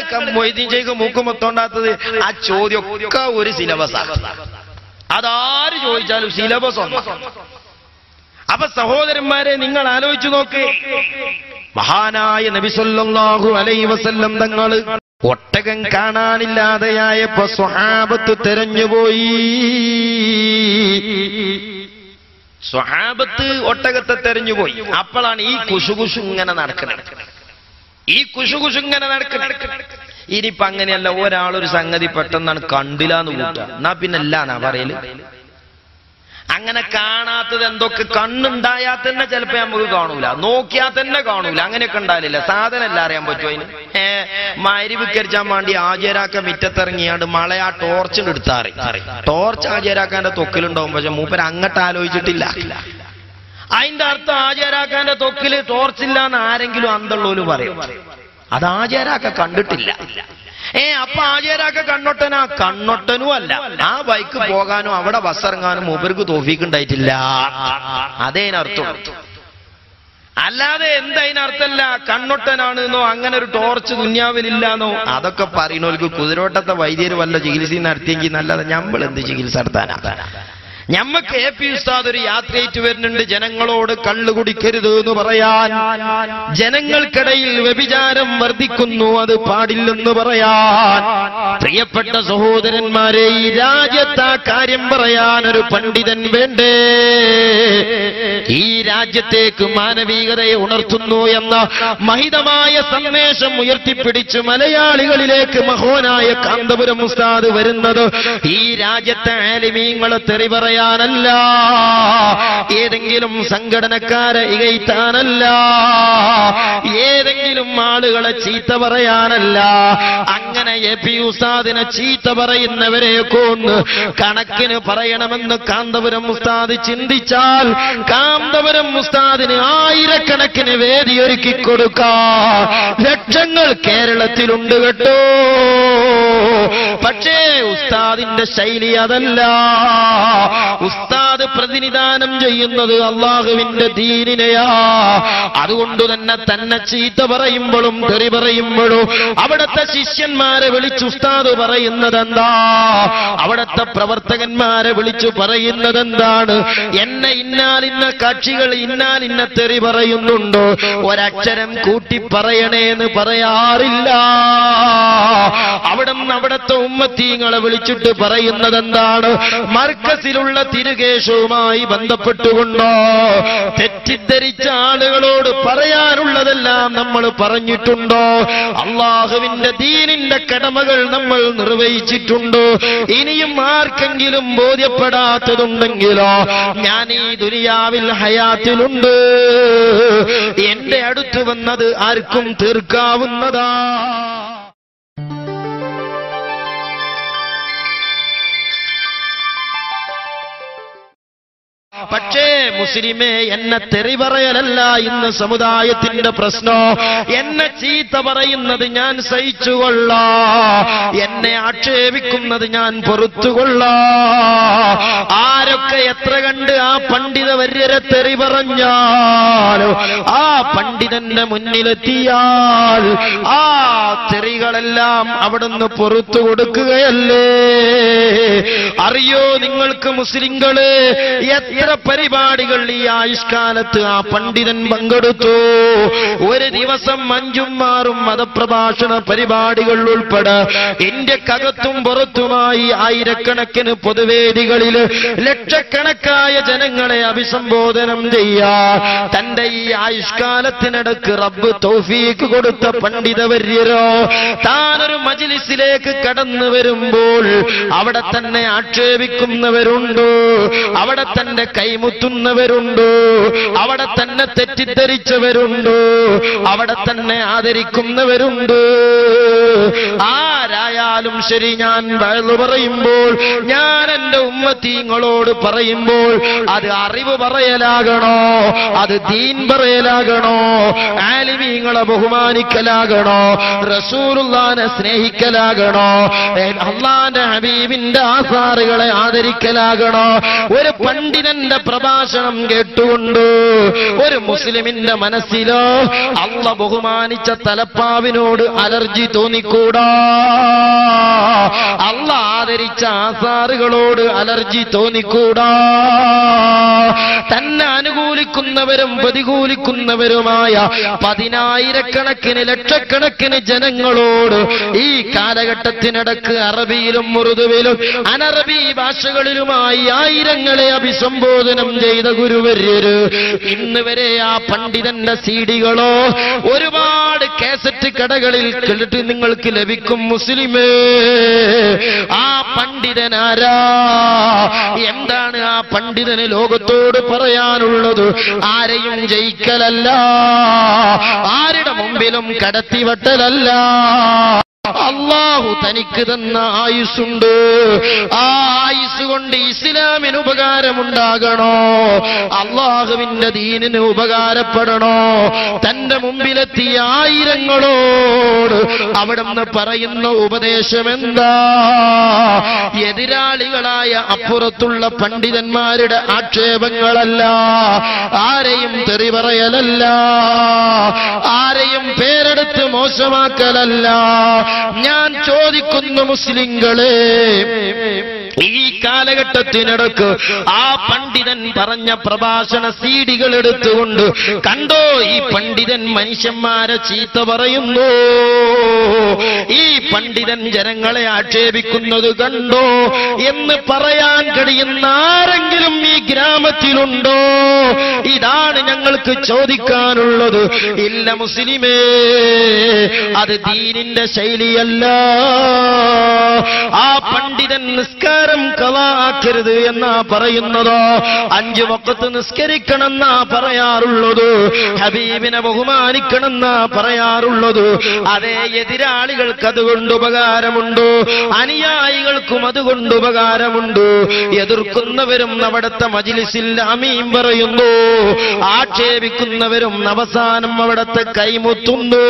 മൊയ്തീൻ ചെയ്ത് മൂക്കുമൊത്തോണ്ടാത്തത് ആ ചോദ്യം ഒക്കെ ഒരു സിലബസാണ് അതാര് ചോദിച്ചാലും സിലബസ് ഒന്നാ അപ്പൊ സഹോദരന്മാരെ നിങ്ങൾ ആലോചിച്ചു നോക്ക് മഹാനായ നബിസൊല്ലാഹു അലൈ വസല്ലം തങ്ങൾ ഒട്ടകം കാണാനില്ലാതെയായപ്പോ സ്വഹാബത്ത് തെരഞ്ഞുപോയി സ്വഹാബത്ത് ഒട്ടകത്തെ തെരഞ്ഞുപോയി അപ്പോഴാണ് ഈ കുശുകുശു ഇങ്ങനെ നടക്കുന്നത് ഈ കുശുകുശു ഇങ്ങനെ നടക്കുന്നത് ഇനിയിപ്പൊ അങ്ങനെയല്ല ഒരാളൊരു സംഗതി പെട്ടെന്നാണ് കണ്ടില്ലാന്ന് കൂട്ടുക എന്നാ പിന്നെ അല്ലാന്നാ പറയല് അങ്ങനെ കാണാത്തത് എന്തൊക്കെ കണ്ണുണ്ടായാൽ തന്നെ ചിലപ്പോ നമുക്ക് കാണൂല നോക്കിയാൽ തന്നെ കാണൂല അങ്ങനെയൊക്കെ ഉണ്ടാവില്ല സാധനം എല്ലാം അറിയാൻ പറ്റുമോ അതിന് ഏ മരി വിക്കരിച്ചാൻ വേണ്ടി ആചാരാക്ക മിറ്റത്തിറങ്ങിയാണ്ട് മളയാ ടോർച്ചിന് എടുത്താറി ടോർച്ച് ആചാരാക്കാന്റെ തൊക്കിലുണ്ടാവും പക്ഷെ മൂപ്പര് അങ്ങോട്ട് ആലോചിച്ചിട്ടില്ല അതിന്റെ അർത്ഥം ആചാരാക്കാന്റെ തൊക്കില് ടോർച്ചില്ല എന്ന് ആരെങ്കിലും അന്തള്ളൂര് പറയും അത് ആചാരാക്ക കണ്ടിട്ടില്ല ഏ അപ്പൊ ആചാരാക്ക കണ്ണൊട്ടനാ കണ്ണൊട്ടനും അല്ല ആ ബൈക്ക് പോകാനും അവിടെ ബസ് ഇറങ്ങാനും മൂപ്പർക്ക് തോഫീക്കുണ്ടായിട്ടില്ല അതേനർത്ഥം അല്ലാതെ എന്തതിനർത്ഥല്ല കണ്ണൊട്ടനാണെന്നോ അങ്ങനെ ഒരു ടോർച്ച് ദുന്യാവിലില്ലാന്നോ അതൊക്കെ പറയുന്നവർക്ക് കുതിരോട്ടത്തെ വൈദ്യര് വല്ല ചികിത്സ നടത്തിയെങ്കിൽ നല്ലത് നമ്മൾ എന്ത് ചികിത്സ നടത്താനാ ഞമ്മക്ക് എ പി ഉസ്താദ് ഒരു യാത്രയേറ്റ് വരുന്നുണ്ട് ജനങ്ങളോട് കള്ളു കുടിക്കരുത് എന്ന് പറയാൻ ജനങ്ങൾക്കിടയിൽ വ്യഭിചാരം വർദ്ധിക്കുന്നു അത് പാടില്ലെന്ന് പറയാൻ പ്രിയപ്പെട്ട സഹോദരന്മാരെ ഈ രാജ്യത്ത് ആ കാര്യം പറയാൻ ഒരു പണ്ഡിതൻ വേണ്ടേ ഈ രാജ്യത്തേക്ക് മാനവികതയെ ഉണർത്തുന്നു എന്ന മഹിതമായ സന്ദേശം ഉയർത്തിപ്പിടിച്ച് മലയാളികളിലേക്ക് മഹോനായ കാന്തപുരം ഉസ്താദ് വരുന്നത് ഈ രാജ്യത്തെ ആലിമീങ്ങളെ തെറി പറയാനല്ല ഏതെങ്കിലും സംഘടനക്കാരെ ഇകയ്ത്താനല്ല ഏതെങ്കിലും ആളുകളെ ചീത്ത പറയാനല്ല അങ്ങനെ എ പി ഉസ്താദിനെ ചീത്ത പറയുന്നവരെ കൊന്ന് കണക്കിന് പറയണമെന്ന് കാന്തപുരം ഉസ്താദ് ചിന്തിച്ചാൽ കാന്തപുരം ഉസ്താദിന് ആയിരക്കണക്കിന് വേദി ഒരുക്കി കൊടുക്കാം ലക്ഷങ്ങൾ കേരളത്തിലുണ്ട് കേട്ടോ പക്ഷേ ഉസ്താദിന്റെ ശൈലി അതല്ല ഉസ്താദ് പ്രതിനിധാനം ചെയ്യുന്നത് അള്ളാഹുവിന്റെ ദീനിനെയാ അതുകൊണ്ട് തന്നെ തന്നെ ചീത്ത പറയുമ്പോഴും തെറി പറയുമ്പോഴും അവിടുത്തെ ശിഷ്യന്മാരെ വിളിച്ച് ഉസ്താദ് പറയുന്നത് എന്താ അവിടുത്തെ പ്രവർത്തകന്മാരെ വിളിച്ചു പറയുന്നത് എന്താണ് എന്നെ ഇന്നാലിന്ന കക്ഷികൾ ഇന്നാലിന്ന തെറി പറയുന്നുണ്ടോ ഒരക്ഷരം കൂട്ടി പറയണേ എന്ന് പറയാറില്ല അവിടെ നിന്ന് അവിടുത്തെ ഉമ്മത്തീങ്ങളെ വിളിച്ചിട്ട് പറയുന്നത് എന്താണ് മർക്കസിലുള്ള തിരുകേശവുമായി ബന്ധപ്പെട്ടുകൊണ്ടോ തെറ്റിദ്ധരിച്ച ആളുകളോട് പറയാനുള്ളതെല്ലാം നമ്മൾ പറഞ്ഞിട്ടുണ്ടോ അള്ളാഹുവിന്റെ ദീനിന്റെ കടമകൾ നമ്മൾ നിർവഹിച്ചിട്ടുണ്ടോ ഇനിയും ആർക്കെങ്കിലും ബോധ്യപ്പെടാത്തതുണ്ടെങ്കിലോ ഞാൻ ഈ ദുനിയാവിൽ ഹയാത്തിലുണ്ട് എന്റെ അടുത്ത് വന്നത് ആർക്കും തീർക്കാവുന്നതാ പക്ഷേ മുസ്ലിമേ എന്നെ തെറി പറയലല്ല ഇന്ന് സമുദായത്തിന്റെ പ്രശ്നം എന്നെ ചീത്ത പറയുന്നത് ഞാൻ സഹിച്ചുകൊള്ളാ എന്നെ ആക്ഷേപിക്കുന്നത് ഞാൻ പൊറത്തുകൊള്ളാ ആരൊക്കെ എത്ര കണ്ട് ആ പണ്ഡിത വര്യരെ തെറി പറഞ്ഞാലോ ആ പണ്ഡിതന്റെ മുന്നിലെത്തിയാൽ ആ തെറികളെല്ലാം അവിടുന്ന് പൊറത്തു കൊടുക്കുകയല്ലേ അറിയോ നിങ്ങൾക്ക് മുസ്ലിങ്ങള് എത്ര പരിപാടികൾ ഈ ആയുഷ്കാലത്ത് ആ പണ്ഡിതൻ പങ്കെടുത്തു ഒരു ദിവസം അഞ്ചും ആറും മതപ്രഭാഷണ പരിപാടികൾ ഉൾപ്പെടെ ഇന്ത്യക്കകത്തും പുറത്തുമായി ആയിരക്കണക്കിന് പൊതുവേദികളിൽ ലക്ഷക്കണക്കായ ജനങ്ങളെ അഭിസംബോധനം ചെയ്യാ തന്റെ ഈ ആയുഷ്കാലത്തിനിടക്ക് റബ്ബ് തൗഫീക്ക് കൊടുത്ത പണ്ഡിതവര്യരോ താനൊരു മജിലിസിലേക്ക് കടന്നു വരുമ്പോൾ അവിടെ തന്നെ ആക്ഷേപിക്കുന്നവരുണ്ട് അവിടെ തന്നെ കൈമുത്തുന്നവരുണ്ട് അവിടെ തന്നെ തെറ്റിദ്ധരിച്ചവരുണ്ട് അവിടെ തന്നെ ആദരിക്കുന്നവരുണ്ട് ആരായാലും പറഞ്ഞാലും ശരി ഞാൻ വയലു പറയുമ്പോൾ ഞാൻ എന്റെ ഉമ്മത്തീങ്ങളോട് പറയുമ്പോൾ അത് അറിവ് പറയലാകണോ അത് ദീൻ പറയലാകണോ ആലിമീങ്ങളെ ബഹുമാനിക്കലാകണോ റസൂലുള്ളാനെ സ്നേഹിക്കലാകണോ അള്ളാന്റെ ഹബീബിന്റെ ആസാറുകളെ ആദരിക്കലാകണോ ഒരു പണ്ഡിതന്റെ പ്രഭാഷണം കേട്ടുകൊണ്ട് ഒരു മുസ്ലിമിന്റെ മനസ്സിലോ അള്ള ബഹുമാനിച്ച തലപ്പാവിനോട് അലർജി തോന്നിക്കൂടാ അള്ള ആദരിച്ച ആസാറുകളോട് അലർജി തോന്നിക്കൂടാ തന്നെ അനുകൂലിക്കുന്നവരും പ്രതികൂലിക്കുന്നവരുമായ പതിനായിരക്കണക്കിന് ലക്ഷക്കണക്കിന് ജനങ്ങളോട് ഈ കാലഘട്ടത്തിനിടക്ക് അറബിയിലും മുറുതുവിലും അനറബി ഭാഷകളിലുമായി ആയിരങ്ങളെ അഭിസംബോധനം ചെയ്ത ഗുരുവര്യര് ഇന്ന് വരെ ആ പണ്ഡിതന്റെ സീഡികളോ ഒരുപാട് കാസറ്റ് കടകളിൽ കേട്ടിട്ട് നിങ്ങൾക്ക് ലഭിക്കും മുസ്ലിമേ ആ പണ്ഡിതനാരാ എന്താണ് ആ പണ്ഡിതന് ലോകത്തോട് പറയാനുള്ളത് ആരെയും ജയിക്കലല്ല ആരുടെ മുമ്പിലും കടത്തിവട്ടലല്ല അള്ളാഹു തനിക്ക് തന്ന ആയുസ്സുണ്ട് ആ ആയുസ് കൊണ്ട് ഇസ്ലാമിന് ഉപകാരമുണ്ടാകണോ അള്ളാഹുവിന്റെ ദീനിന് ഉപകാരപ്പെടണോ തന്റെ മുമ്പിലെത്തിയ ആയിരങ്ങളോട് അവിടുന്ന് പറയുന്ന ഉപദേശം എന്താ എതിരാളികളായ അപ്പുറത്തുള്ള പണ്ഡിതന്മാരുടെ ആക്ഷേപങ്ങളല്ല ആരെയും തെറി പറയലല്ല ആരെയും പേരെടുത്ത് മോശമാക്കലല്ല ഞാൻ ചോദിക്കുന്നു മുസ്ലിങ്ങളെ ഈ കാലഘട്ടത്തിനിടക്ക് ആ പണ്ഡിതൻ പറഞ്ഞ പ്രഭാഷണ സീഡികൾ എടുത്തുകൊണ്ട് കണ്ടോ ഈ പണ്ഡിതൻ മനുഷ്യന്മാരെ ചീത്ത പറയുന്നു ഈ പണ്ഡിതൻ ജനങ്ങളെ ആക്ഷേപിക്കുന്നത് കണ്ടോ എന്ന് പറയാൻ കഴിയുന്ന ആരെങ്കിലും ഈ ഗ്രാമത്തിലുണ്ടോ ഇതാണ് ഞങ്ങൾക്ക് ചോദിക്കാനുള്ളത് ഇല്ല മുസ്ലിമേ അത് ദീനിന്റെ ശൈലിയല്ല ആ പണ്ഡിതൻ നിസ്കാരം കലാക്കരുത് എന്നാ പറയുന്നതോ അഞ്ചു വക്കത്ത് നിസ്കരിക്കണമെന്നാ പറയാറുള്ളത് ഹബീബിനെ ബഹുമാനിക്കണമെന്നാ പറയാറുള്ളത് അതേ എതിരാളികൾക്ക് അതുകൊണ്ട് ഉപകാരമുണ്ട് അനുയായികൾക്കും അതുകൊണ്ട് ഉപകാരമുണ്ട് എതിർക്കുന്നവരും അവിടുത്തെ മജിലിസിൽ അമീം പറയുന്നു ആക്ഷേപിക്കുന്നവരും അവസാനം അവിടുത്തെ കൈമുത്തുന്നു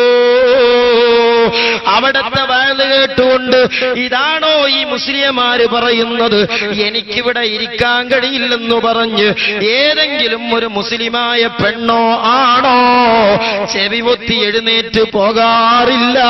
അവിടത്തെ വയല് കേട്ടുകൊണ്ട് ഇതാണോ ഈ മുസ്ലിയമാര് പറയുന്നത് എനിക്കിവിടെ ഇരിക്കാൻ കഴിയില്ലെന്ന് പറഞ്ഞ് ഏതെങ്കിലും ഒരു മുസ്ലിമായ പെണ്ണോ ആണോ ചെവിപൊത്തി എഴുന്നേറ്റ് പോകാറില്ല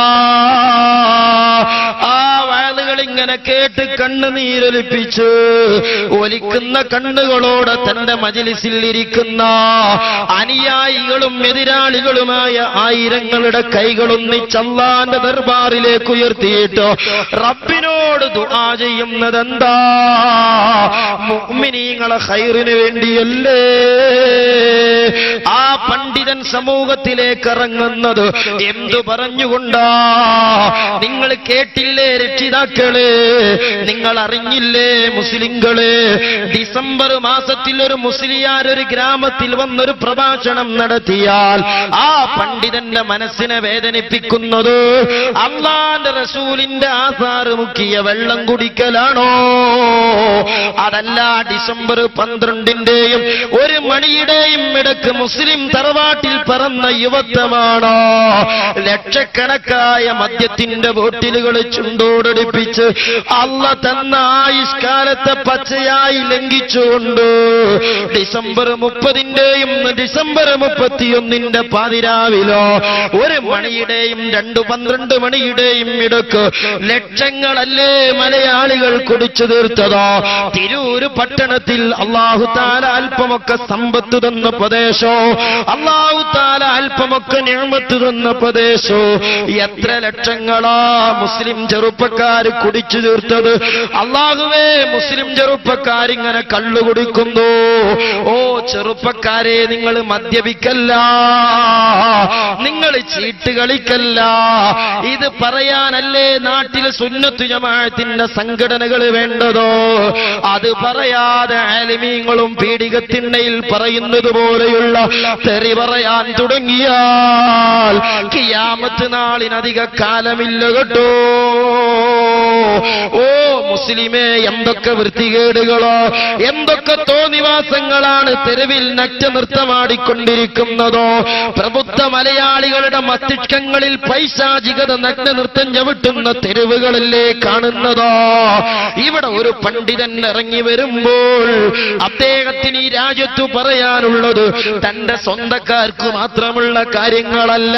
ആ വയലുകൾ ഇങ്ങനെ കേട്ട് കണ്ണുനീരൊലിപ്പിച്ച് ഒലിക്കുന്ന കണ്ണുകളോടെ തന്റെ മജിലിസിൽ ഇരിക്കുന്ന അനുയായികളും എതിരാളികളുമായ ആയിരങ്ങളുടെ കൈകളൊന്നിച്ചല്ലാന്റെ ദർബാറിലേക്ക് ഉയർത്തിയിട്ട് റബ്ബിനോട് ദുആ ചെയ്യുന്നതെന്താ മുഅ്മിനീങ്ങളെ ഖൈറിന് വേണ്ടിയല്ലേ ആ പണ്ഡിതൻ സമൂഹത്തിലേക്ക് ഇറങ്ങുന്നത് എന്തു പറഞ്ഞുകൊണ്ടാ നിങ്ങൾ കേട്ടില്ലേ രക്ഷിതാക്കളെ നിങ്ങൾ അറിഞ്ഞില്ലേ മുസ്ലിങ്ങളെ ഡിസംബർ മാസത്തിൽ ഒരു മുസ്ലിയാർ ഒരു ഗ്രാമത്തിൽ വന്നൊരു പ്രഭാഷണം നടത്തിയാൽ ആ പണ്ഡിതന്റെ മനസ്സിനെ വേദനിപ്പിക്കുന്നത് അള്ളാന്റെ റസൂലിന്റെ ആധാറ് മുക്കിയ വെള്ളം കുടിക്കലാണോ അതല്ല ഡിസംബർ പന്ത്രണ്ടിന്റെയും ഒരു മണിയുടെയും ഇടക്ക് മുസ്ലിം തറവാട്ടിൽ പറന്ന യുവത്വമാണോ ലക്ഷക്കണക്കായ മദ്യത്തിന്റെ ബോട്ടിലുകൾ ചുണ്ടോടടിപ്പിച്ച് അല്ല തന്ന ആയുഷ്കാലത്തെ പച്ചയായി ലംഘിച്ചുകൊണ്ട് ഡിസംബർ മുപ്പതിന്റെയും ഡിസംബർ മുപ്പത്തിയൊന്നിന്റെ പാതിരാവിലോ ഒരു മണിയുടെയും രണ്ടു പന്ത്രണ്ട് മണിയുടെയും ഇടക്ക് ലക്ഷങ്ങളല്ലേ മലയാളികൾ കുടിച്ചു തീർത്തതോ തിരൂര് പട്ടണത്തിൽ അള്ളാഹു താല അല്പമൊക്കെ സമ്പത്ത് തന്ന പ്രദേശോ അള്ളാഹു താല അല്പമൊക്കെ ഞാമത്ത് തന്ന പ്രദേശോ എത്ര ലക്ഷങ്ങളാ മുസ്ലിം ചെറുപ്പക്കാര് കുടിച്ചു തീർത്തത് അള്ളാഹുവേ മുസ്ലിം ചെറുപ്പക്കാരിങ്ങനെ കള്ളു കുടിക്കുന്നു ഓ ചെറുപ്പക്കാരെ നിങ്ങൾ മദ്യപിക്കല്ല നിങ്ങൾ ചീട്ട് കളിക്കല്ല ഇത് പറയാനല്ലേ നാട്ടിൽ സുന്നത്തു ജമാഅത്തിന്റെ സംഘടനകൾ വേണ്ടതോ അത് പറയാതെ ആലിമീങ്ങളും പീഡികത്തിണ്ണയിൽ പറയുന്നത് പോലെയുള്ള തെറി പറയാൻ തുടങ്ങിയാൽ കിയാമത്ത് നാളിനധിക കാലമില്ല കേട്ടോ ഓ മുസ്ലിമേ എന്തൊക്കെ വൃത്തികേടുകളോ എന്തൊക്കെ തോന്നിവാസങ്ങളാണ് തെരുവിൽ നഗ്ന നൃത്തമാടിക്കൊണ്ടിരിക്കുന്നതോ പ്രബുദ്ധ മലയാളികളുടെ മസ്തിഷ്കങ്ങളിൽ പൈശാചികത നഗ്ന നൃത്തം ചവിട്ടുന്ന തെരുവുകളല്ലേ കാണുന്നതോ ഇവിടെ ഒരു പണ്ഡിതൻ ഇറങ്ങി വരുമ്പോൾ അദ്ദേഹത്തിന് ഈ രാജ്യത്തു പറയാനുള്ളത് തന്റെ സ്വന്തക്കാർക്ക് മാത്രമുള്ള കാര്യങ്ങളല്ല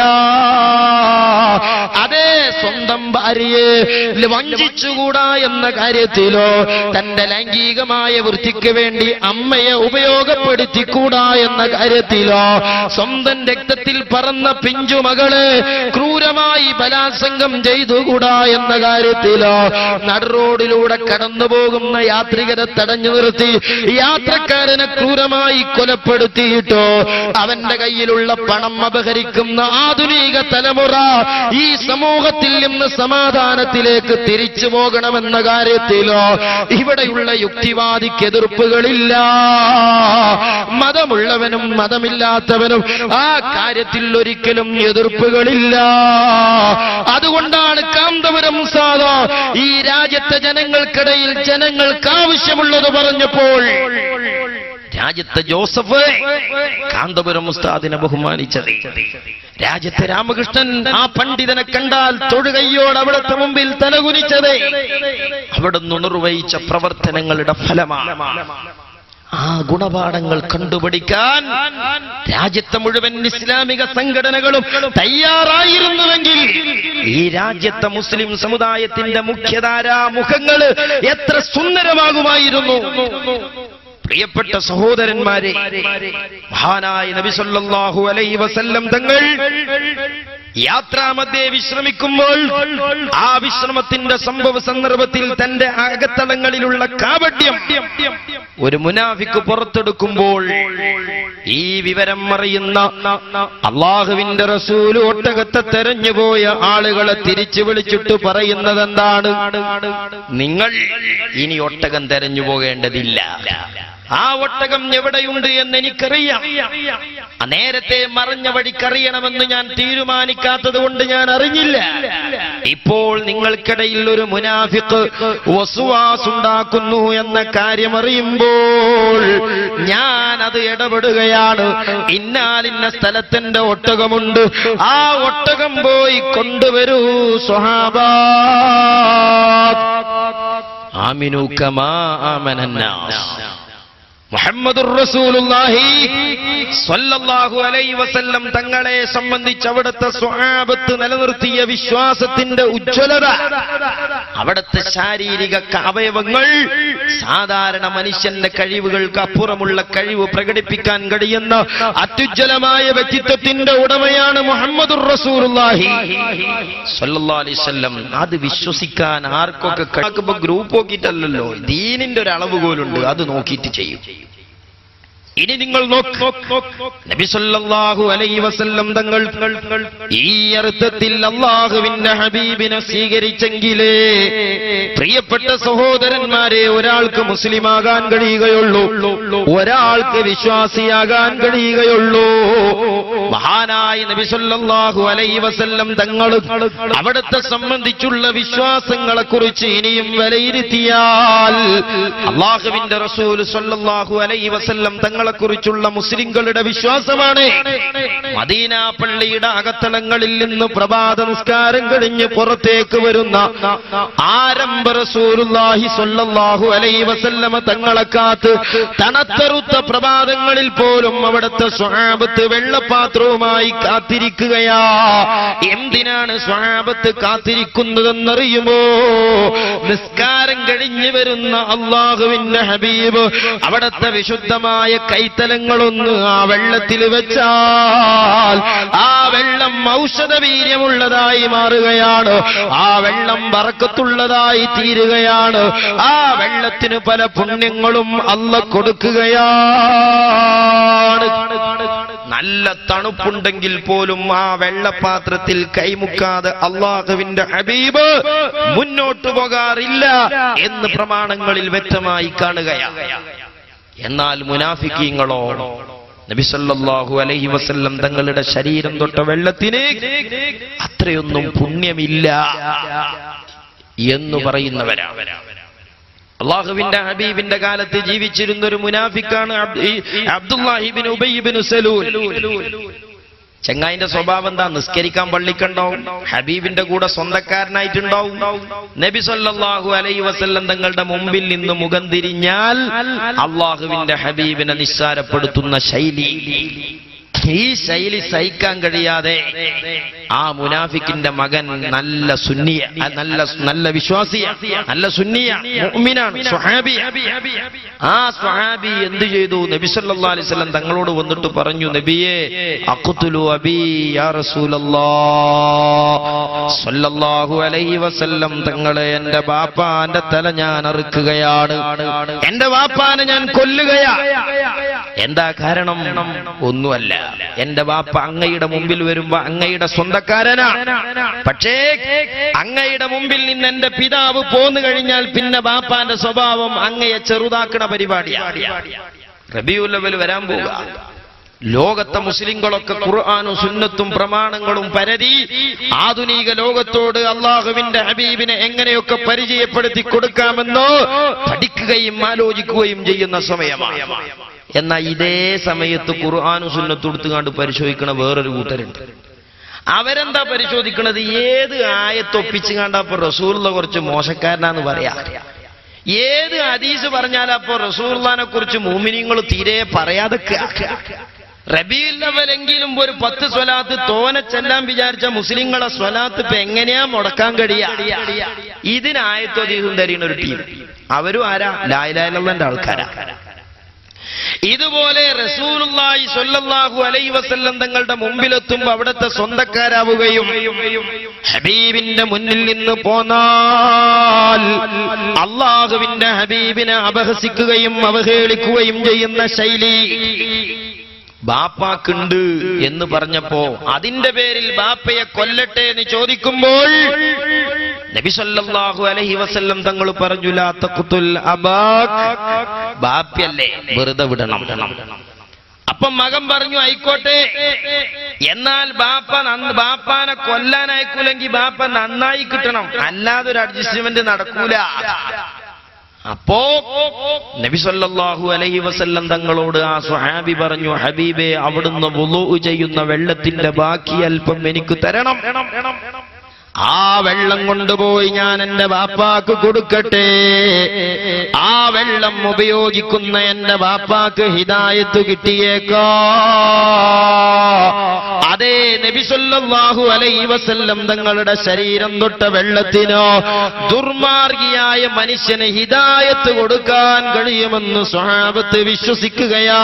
അതേ സ്വന്തം ഭാര്യയെ വഞ്ചിച്ചുകൂടാ എന്ന കാര്യത്തിലോ തന്റെ ലൈംഗികമായ വൃത്തിക്ക് വേണ്ടി അമ്മയെ ഉപയോഗപ്പെടുത്തിക്കൂടാ എന്ന കാര്യത്തിലോ സ്വന്തം രക്തത്തിൽ പറന്ന പിഞ്ചുമകളെ ക്രൂരമായി ബലാത്സംഗം ചെയ്തുകൂടാ എന്ന കാര്യത്തിലോ നടുറോഡിലൂടെ കടന്നു പോകുന്ന യാത്രികരെ തടഞ്ഞു നിർത്തി യാത്രക്കാരനെ ക്രൂരമായി കൊലപ്പെടുത്തിയിട്ടോ അവന്റെ കയ്യിലുള്ള പണം അപഹരിക്കുന്ന ആധുനിക തലമുറ ഈ സമൂഹത്തിൽ നിന്ന് സമാധാനത്തിലേക്ക് തിരിച്ചു പോകണമെന്ന കാര്യത്തിലോ ഇവിടെയുള്ള യുക്തിവാദിക്ക് എതിർപ്പുകളില്ല മതമുള്ളവനും മതമില്ലാത്തവനും ആ കാര്യത്തിൽ ഒരിക്കലും എതിർപ്പുകളില്ല അതുകൊണ്ടാണ് കാന്തപുരം സാദാ ഈ രാജ്യത്തെ ജനങ്ങൾക്കിടയിൽ ജനങ്ങൾക്ക് ആവശ്യമുള്ളത് പറഞ്ഞപ്പോൾ രാജ്യത്തെ ജോസഫ് കാന്തപുരം ഉസ്താദിനെ ബഹുമാനിച്ചത് രാജ്യത്തെ രാമകൃഷ്ണൻ ആ പണ്ഡിതനെ കണ്ടാൽ തൊഴുകയ്യോട് അവിടുത്തെ മുമ്പിൽ തലകുനിച്ചത് അവിടുന്ന് നിർവഹിച്ച പ്രവർത്തനങ്ങളുടെ ഫലമാണ് ആ ഗുണപാഠങ്ങൾ കണ്ടുപിടിക്കാൻ രാജ്യത്തെ മുഴുവൻ ഇസ്ലാമിക സംഘടനകളും തയ്യാറായിരുന്നുവെങ്കിൽ ഈ രാജ്യത്തെ മുസ്ലിം സമുദായത്തിന്റെ മുഖ്യധാരാ മുഖങ്ങൾ എത്ര സുന്ദരമാകുമായിരുന്നു പ്രിയപ്പെട്ട സഹോദരന്മാരെ മഹാനായ നബി സല്ലല്ലാഹു അലൈഹി വസല്ലം തങ്ങൾ യാത്രാമധ്യേ വിശ്രമിക്കുമ്പോൾ ആ വിശ്രമത്തിന്റെ സംഭവ സന്ദർഭത്തിൽ തന്റെ അകത്തളങ്ങളിലുള്ള കാപട്യം ഒരു മുനാഫിക്ക് പുറത്തെടുക്കുമ്പോൾ ഈ വിവരം അറിയുന്ന അള്ളാഹുവിന്റെ റസൂല് ഒട്ടകത്തെ തെരഞ്ഞുപോയ ആളുകളെ തിരിച്ചു വിളിച്ചിട്ട് പറയുന്നത് എന്താണ് നിങ്ങൾ ഇനി ഒട്ടകം തെരഞ്ഞു പോകേണ്ടതില്ല ആ ഒട്ടകം എവിടെയുണ്ട് എന്ന് എനിക്കറിയാം ആ നേരത്തെ മറഞ്ഞ വഴിക്കറിയണമെന്ന് ഞാൻ തീരുമാനിക്കാത്തത് കൊണ്ട് ഞാൻ അറിഞ്ഞില്ല ഇപ്പോൾ നിങ്ങൾക്കിടയിൽ ഒരു മുനാഫിക്ക് വസുവാസ് ഉണ്ടാക്കുന്നു എന്ന കാര്യം അറിയുമ്പോൾ ഞാൻ അത് ഇടപെടുകയാണ് ഇന്നാലിന്ന സ്ഥലത്തിന്റെ ഒട്ടകമുണ്ട് ആ ഒട്ടകം പോയി കൊണ്ടുവരൂ സ്വഹാബ ആമിനു കമാ ആമനന്നാസ് മുഹമ്മദുർ റസൂലുള്ളാഹി സ്വല്ലല്ലാഹു അലൈഹി വസല്ലം തങ്ങളെ സംബന്ധിച്ച് അവിടുത്തെ സ്വഹാബത്ത് നിലനിർത്തിയ വിശ്വാസത്തിന്റെ ഉജ്ജ്വലത അവിടുത്തെ ശാരീരിക അവയവങ്ങൾ സാധാരണ മനുഷ്യന്റെ കഴിവുകൾക്ക് അപ്പുറമുള്ള കഴിവ് പ്രകടിപ്പിക്കാൻ കഴിയുന്ന അത്യുജ്വലമായ വ്യക്തിത്വത്തിന്റെ ഉടമയാണ് മുഹമ്മദുർ റസൂലുള്ളാഹി സ്വല്ലല്ലാഹു അലൈഹി വസല്ലം അത് വിശ്വസിക്കാൻ ആർക്കൊക്കെ കഴിക്കുമ്പോ ഗ്രൂപ്പ് നോക്കിയിട്ടല്ലല്ലോ ദീനിന്റെ ഒരു അളവുകോലുണ്ട് അത് നോക്കിയിട്ട് ചെയ്യും ഇനി നിങ്ങൾ നോക്ക് നബി സല്ലല്ലാഹു അലൈഹി വസല്ലം തങ്ങൾ ഈ അർത്ഥത്തിൽ അള്ളാഹുവിന്റെ ഹബീബിനെ സ്വീകരിച്ചെങ്കിലേ പ്രിയപ്പെട്ട സഹോദരന്മാരെ ഒരാൾക്ക് മുസ്ലിമാകാൻ കഴിയുകയുള്ളൂ ഒരാൾക്ക് വിശ്വാസിയാകാൻ കഴിയുകയുള്ളൂ മഹാനായ നബി സല്ലല്ലാഹു അലൈഹി വസല്ലം തങ്ങൾ അവിടത്തെ സംബന്ധിച്ചുള്ള വിശ്വാസങ്ങളെ കുറിച്ച് ഇനിയും വിലയിരുത്തിയാൽ അള്ളാഹുവിന്റെ റസൂൽ സല്ലല്ലാഹു അലൈഹി വസല്ലം തങ്ങളെ കുറിച്ചുള്ള മുസ്ലിങ്ങളുടെ വിശ്വാസമാണ് മദീന പള്ളിയുടെ അകത്തളങ്ങളിൽ നിന്ന് പ്രഭാത നിസ്കാരം കഴിഞ്ഞ് പുറത്തേക്ക് വരുന്ന ആരംഭ റസൂലുള്ളാഹി സ്വല്ലല്ലാഹു അലൈഹി വസല്ലമ തങ്ങളെ കാത്ത് തണത്തറുത്ത പ്രഭാതങ്ങളിൽ പോലും അവിടുത്തെ സ്വഹാബത്ത് വെള്ളപാത്രവുമായി കാത്തിരിക്കുകയാ എന്തിനാണ് സ്വഹാബത്ത് കാത്തിരിക്കുന്നതെന്നറിയുമോ നിസ്കാരം കഴിഞ്ഞു വരുന്ന അള്ളാഹുവിന്റെ ഹബീബ് അവിടുത്തെ വിശുദ്ധമായ കൈത്തലങ്ങളൊന്ന് ആ വെള്ളത്തിൽ വെച്ചാൽ ആ വെള്ളം ഔഷധ വീര്യമുള്ളതായി മാറുകയാണ് ആ വെള്ളം വറക്കത്തുള്ളതായി തീരുകയാണ് ആ വെള്ളത്തിന് പല പുണ്യങ്ങളും അല്ല കൊടുക്കുകയാണ് നല്ല തണുപ്പുണ്ടെങ്കിൽ പോലും ആ വെള്ളപാത്രത്തിൽ കൈമുക്കാതെ അള്ളാഹുവിന്റെ ഹബീബ് മുന്നോട്ടു പോകാറില്ല എന്ന് പ്രമാണങ്ങളിൽ വ്യക്തമായി കാണുകയാണ് എന്നാൽ മുനാഫിക്കീങ്ങളോ നബിസല്ലാഹു അലൈഹി വസല്ലം തങ്ങളുടെ ശരീരം തൊട്ട വെള്ളത്തിന് അത്രയൊന്നും പുണ്യമില്ല എന്ന് പറയുന്നവരാണ് അള്ളാഹുവിന്റെ ഹബീബിന്റെ കാലത്ത് ജീവിച്ചിരുന്ന ഒരു മുനാഫിക്കാണ് അബ്ദ്- ഈ അബ്ദുല്ലാഹിബിൻ ഉബൈബിൻ സലൂൽ ചെങ്ങായിന്റെ സ്വഭാവം എന്താ നിസ്കരിക്കാൻ പള്ളിക്കുണ്ടാവും ഹബീബിന്റെ കൂടെ സ്വന്തക്കാരനായിട്ടുണ്ടാവും നബി സല്ലല്ലാഹു അലൈഹി വസല്ലം തങ്ങളുടെ മുമ്പിൽ നിന്ന് മുഖം തിരിഞ്ഞാൽ അള്ളാഹുവിന്റെ ഹബീബിനെ നിസ്സാരപ്പെടുത്തുന്ന ശൈലി ഈ ശൈലി സഹിക്കാൻ കഴിയാതെ ആ മുനാഫിക്കിന്റെ മകൻ നല്ല സുന്നിയ ആ നല്ല നല്ല വിശ്വാസിയ നല്ല സുന്നിയ മുഅ്മിനാണ് സ്വഹാബിയ ആ സ്വഹാബി എന്ത് ചെയ്തു നബി സല്ലല്ലാഹു അലൈഹി വസല്ലം തങ്ങളോട് വന്നിട്ട് പറഞ്ഞു നബിയെ അഖ്തുലു അബി യാ റസൂലല്ലാഹ് സല്ലല്ലാഹു അലൈഹി വസല്ലം തങ്ങളെ എന്റെ ബാപ്പാന്റെ തല ഞാൻ അറുക്കുകയാണ് എന്റെ ബാപ്പാനെ ഞാൻ കൊല്ലുകയാ എന്താ കാരണം ഒന്നുമല്ല എന്റെ ബാപ്പ അങ്ങയുടെ മുമ്പിൽ വരുമ്പോ അങ്ങയുടെ സ്വന്തക്കാരനാ പക്ഷേ അങ്ങയുടെ മുമ്പിൽ നിന്ന് എന്റെ പിതാവ് പോന്നു കഴിഞ്ഞാൽ പിന്നെ ബാപ്പാന്റെ സ്വഭാവം അങ്ങയെ ചെറുതാക്കണ പരിപാടിയാണ് റബിയുല്ലവൽ വരാൻ പോവുക ലോകത്തെ മുസ്ലിങ്ങളൊക്കെ ഖുർആാനും സുന്നത്തും പ്രമാണങ്ങളും പരതി ആധുനിക ലോകത്തോട് അള്ളാഹുവിന്റെ ഹബീബിനെ എങ്ങനെയൊക്കെ പരിചയപ്പെടുത്തി കൊടുക്കാമെന്ന് പഠിക്കുകയും ആലോചിക്കുകയും ചെയ്യുന്ന സമയമാണ് എന്നാൽ ഇതേ സമയത്ത് ഖുർആാനും സുന്നത്തും എടുത്തുകാണ്ട് പരിശോധിക്കണ വേറൊരു കൂട്ടരുണ്ട് അവരെന്താ പരിശോധിക്കണത് ഏത് ആയത്തൊപ്പിച്ചു കണ്ടപ്പോ റസൂലുള്ള കുറച്ച് മോശക്കാരനാന്ന് പറയാ ഏത് ഹദീസ് പറഞ്ഞാൽ അപ്പോ റസൂർലാനെ കുറിച്ച് മൂമിനിങ്ങൾ തീരെ പറയാതെ റബീൽ ലെവലെങ്കിലും ഒരു പത്ത് സ്വലാത്ത് തോനെ ചെല്ലാൻ വിചാരിച്ച മുസ്ലിങ്ങളെ സ്വലാത്ത് ഇപ്പൊ എങ്ങനെയാ മുടക്കാൻ കഴിയാ ഇതിനായത്തോ ദീഹും തരീണ ഒരു ടീം അവരും ആരാ ലായലായലുള്ളന്റെ ആൾക്കാരാ ഇതുപോലെ റസൂലുള്ളാഹി സ്വല്ലല്ലാഹു അലൈഹി വസല്ലം തങ്ങളുടെ മുമ്പിലെത്തുമ്പോ അവിടുത്തെ സ്വന്തക്കാരാവുകയും ഹബീബിന്റെ മുന്നിൽ നിന്ന് പോന്നാൽ അള്ളാഹുവിന്റെ ഹബീബിനെ അപഹസിക്കുകയും അവഹേളിക്കുകയും ചെയ്യുന്ന ശൈലി ബാപ്പാക്കുണ്ട് എന്ന് പറഞ്ഞപ്പോ അതിന്റെ പേരിൽ ബാപ്പയെ കൊല്ലട്ടെ എന്ന് ചോദിക്കുമ്പോൾ നബി സല്ലല്ലാഹു അലൈഹി വസല്ലം തങ്ങൾ പറഞ്ഞു ലാ തഖ്തുൽ അബാക് ബാപ്പയല്ലേ വെറുതെ വിടണം അപ്പൊ മകൻ പറഞ്ഞു ആയിക്കോട്ടെ എന്നാൽ ബാപ്പ നന്ന- ബാപ്പാനെ കൊല്ലാൻ അയക്കൂലെങ്കിൽ ബാപ്പ നന്നായി കിട്ടണം അല്ലാതെ ഒരു അഡ്ജസ്റ്റ്മെന്റ് നടക്കൂല അപ്പോ നബി സല്ലല്ലാഹു അലൈഹി വസല്ലം തങ്ങളോട് ആ സ്വഹാബി പറഞ്ഞു ഹബീബെ അവിടുന്ന് വുളൂ ചെയ്യുന്ന വെള്ളത്തിന്റെ ബാക്കി അല്പം എനിക്ക് തരണം ആ വെള്ളം കൊണ്ടുപോയി ഞാൻ എന്റെ ബാപ്പാക്ക് കൊടുക്കട്ടെ ആ വെള്ളം ഉപയോഗിക്കുന്ന എന്റെ ബാപ്പാക്ക് ഹിദായത്ത് കിട്ടിയേക്കോ അതേ നബിസൊല്ലാഹു അലൈ വസല്ലം തങ്ങളുടെ ശരീരം തൊട്ട വെള്ളത്തിനോ ദുർമാർഗിയായ മനുഷ്യന് ഹിദായത്ത് കൊടുക്കാൻ കഴിയുമെന്ന് സ്വഹാബത്ത് വിശ്വസിക്കുകയാ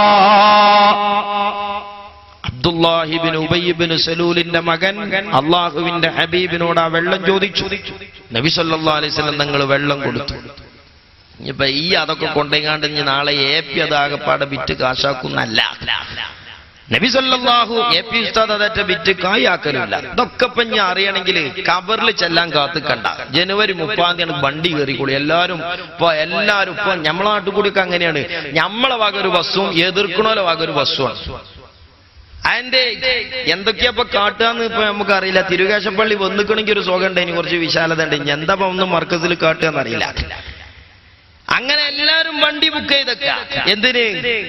അബ്ദുല്ലാഹിബിൻ ഉബയ്യബിൻ സലൂലിന്റെ മകൻ അള്ളാഹുവിന്റെ ഹബീബിനോട് ആ വെള്ളം ചോദിച്ചു നബി സല്ലല്ലാഹു അലൈഹി വസല്ലം തങ്ങൾ വെള്ളം കൊടുത്തു ഇനിയിപ്പൊ ഈ അതൊക്കെ കൊണ്ടെങ്ങാണ്ട് ഇനി നാളെ എ പി അതാകപ്പാടെ വിറ്റ് കാശാക്കുന്നല്ല നബി സല്ലല്ലാഹു എ പി ഉസ്താദ് അതേറ്റ വിറ്റ് കായാക്കലില്ല ഇതൊക്കെ ഇപ്പൊ ഞാൻ അറിയണമെങ്കിൽ കബറിൽ ചെല്ലാൻ കാത്തുക്കണ്ട ജനുവരി മുപ്പാം തീയതി വണ്ടി കയറിക്കൂടി എല്ലാരും ഇപ്പൊ എല്ലാരും ഇപ്പൊ നമ്മളെ നാട്ടിൽ കൂടിയൊക്കെ അങ്ങനെയാണ് നമ്മളെ വക ഒരു ബസ്സും എതിർക്കണോലെ വക ഒരു ബസ്സുമാണ് അതിന്റെ എന്തൊക്കെയാ ഇപ്പൊ കാട്ടുകയെന്ന് ഇപ്പൊ നമുക്ക് അറിയില്ല തിരുകേശപ്പള്ളി വന്നിക്കണമെങ്കിൽ ഒരു സുഖം ഉണ്ട് ഇനി കുറച്ച് വിശാലത ഉണ്ട് ഇനി എന്താ ഇപ്പൊ ഒന്ന് മർക്കസിൽ കാട്ടുകയെന്ന് അറിയില്ല അങ്ങനെ എല്ലാരും വണ്ടി ബുക്ക് ചെയ്തൊക്കെ എന്തിന്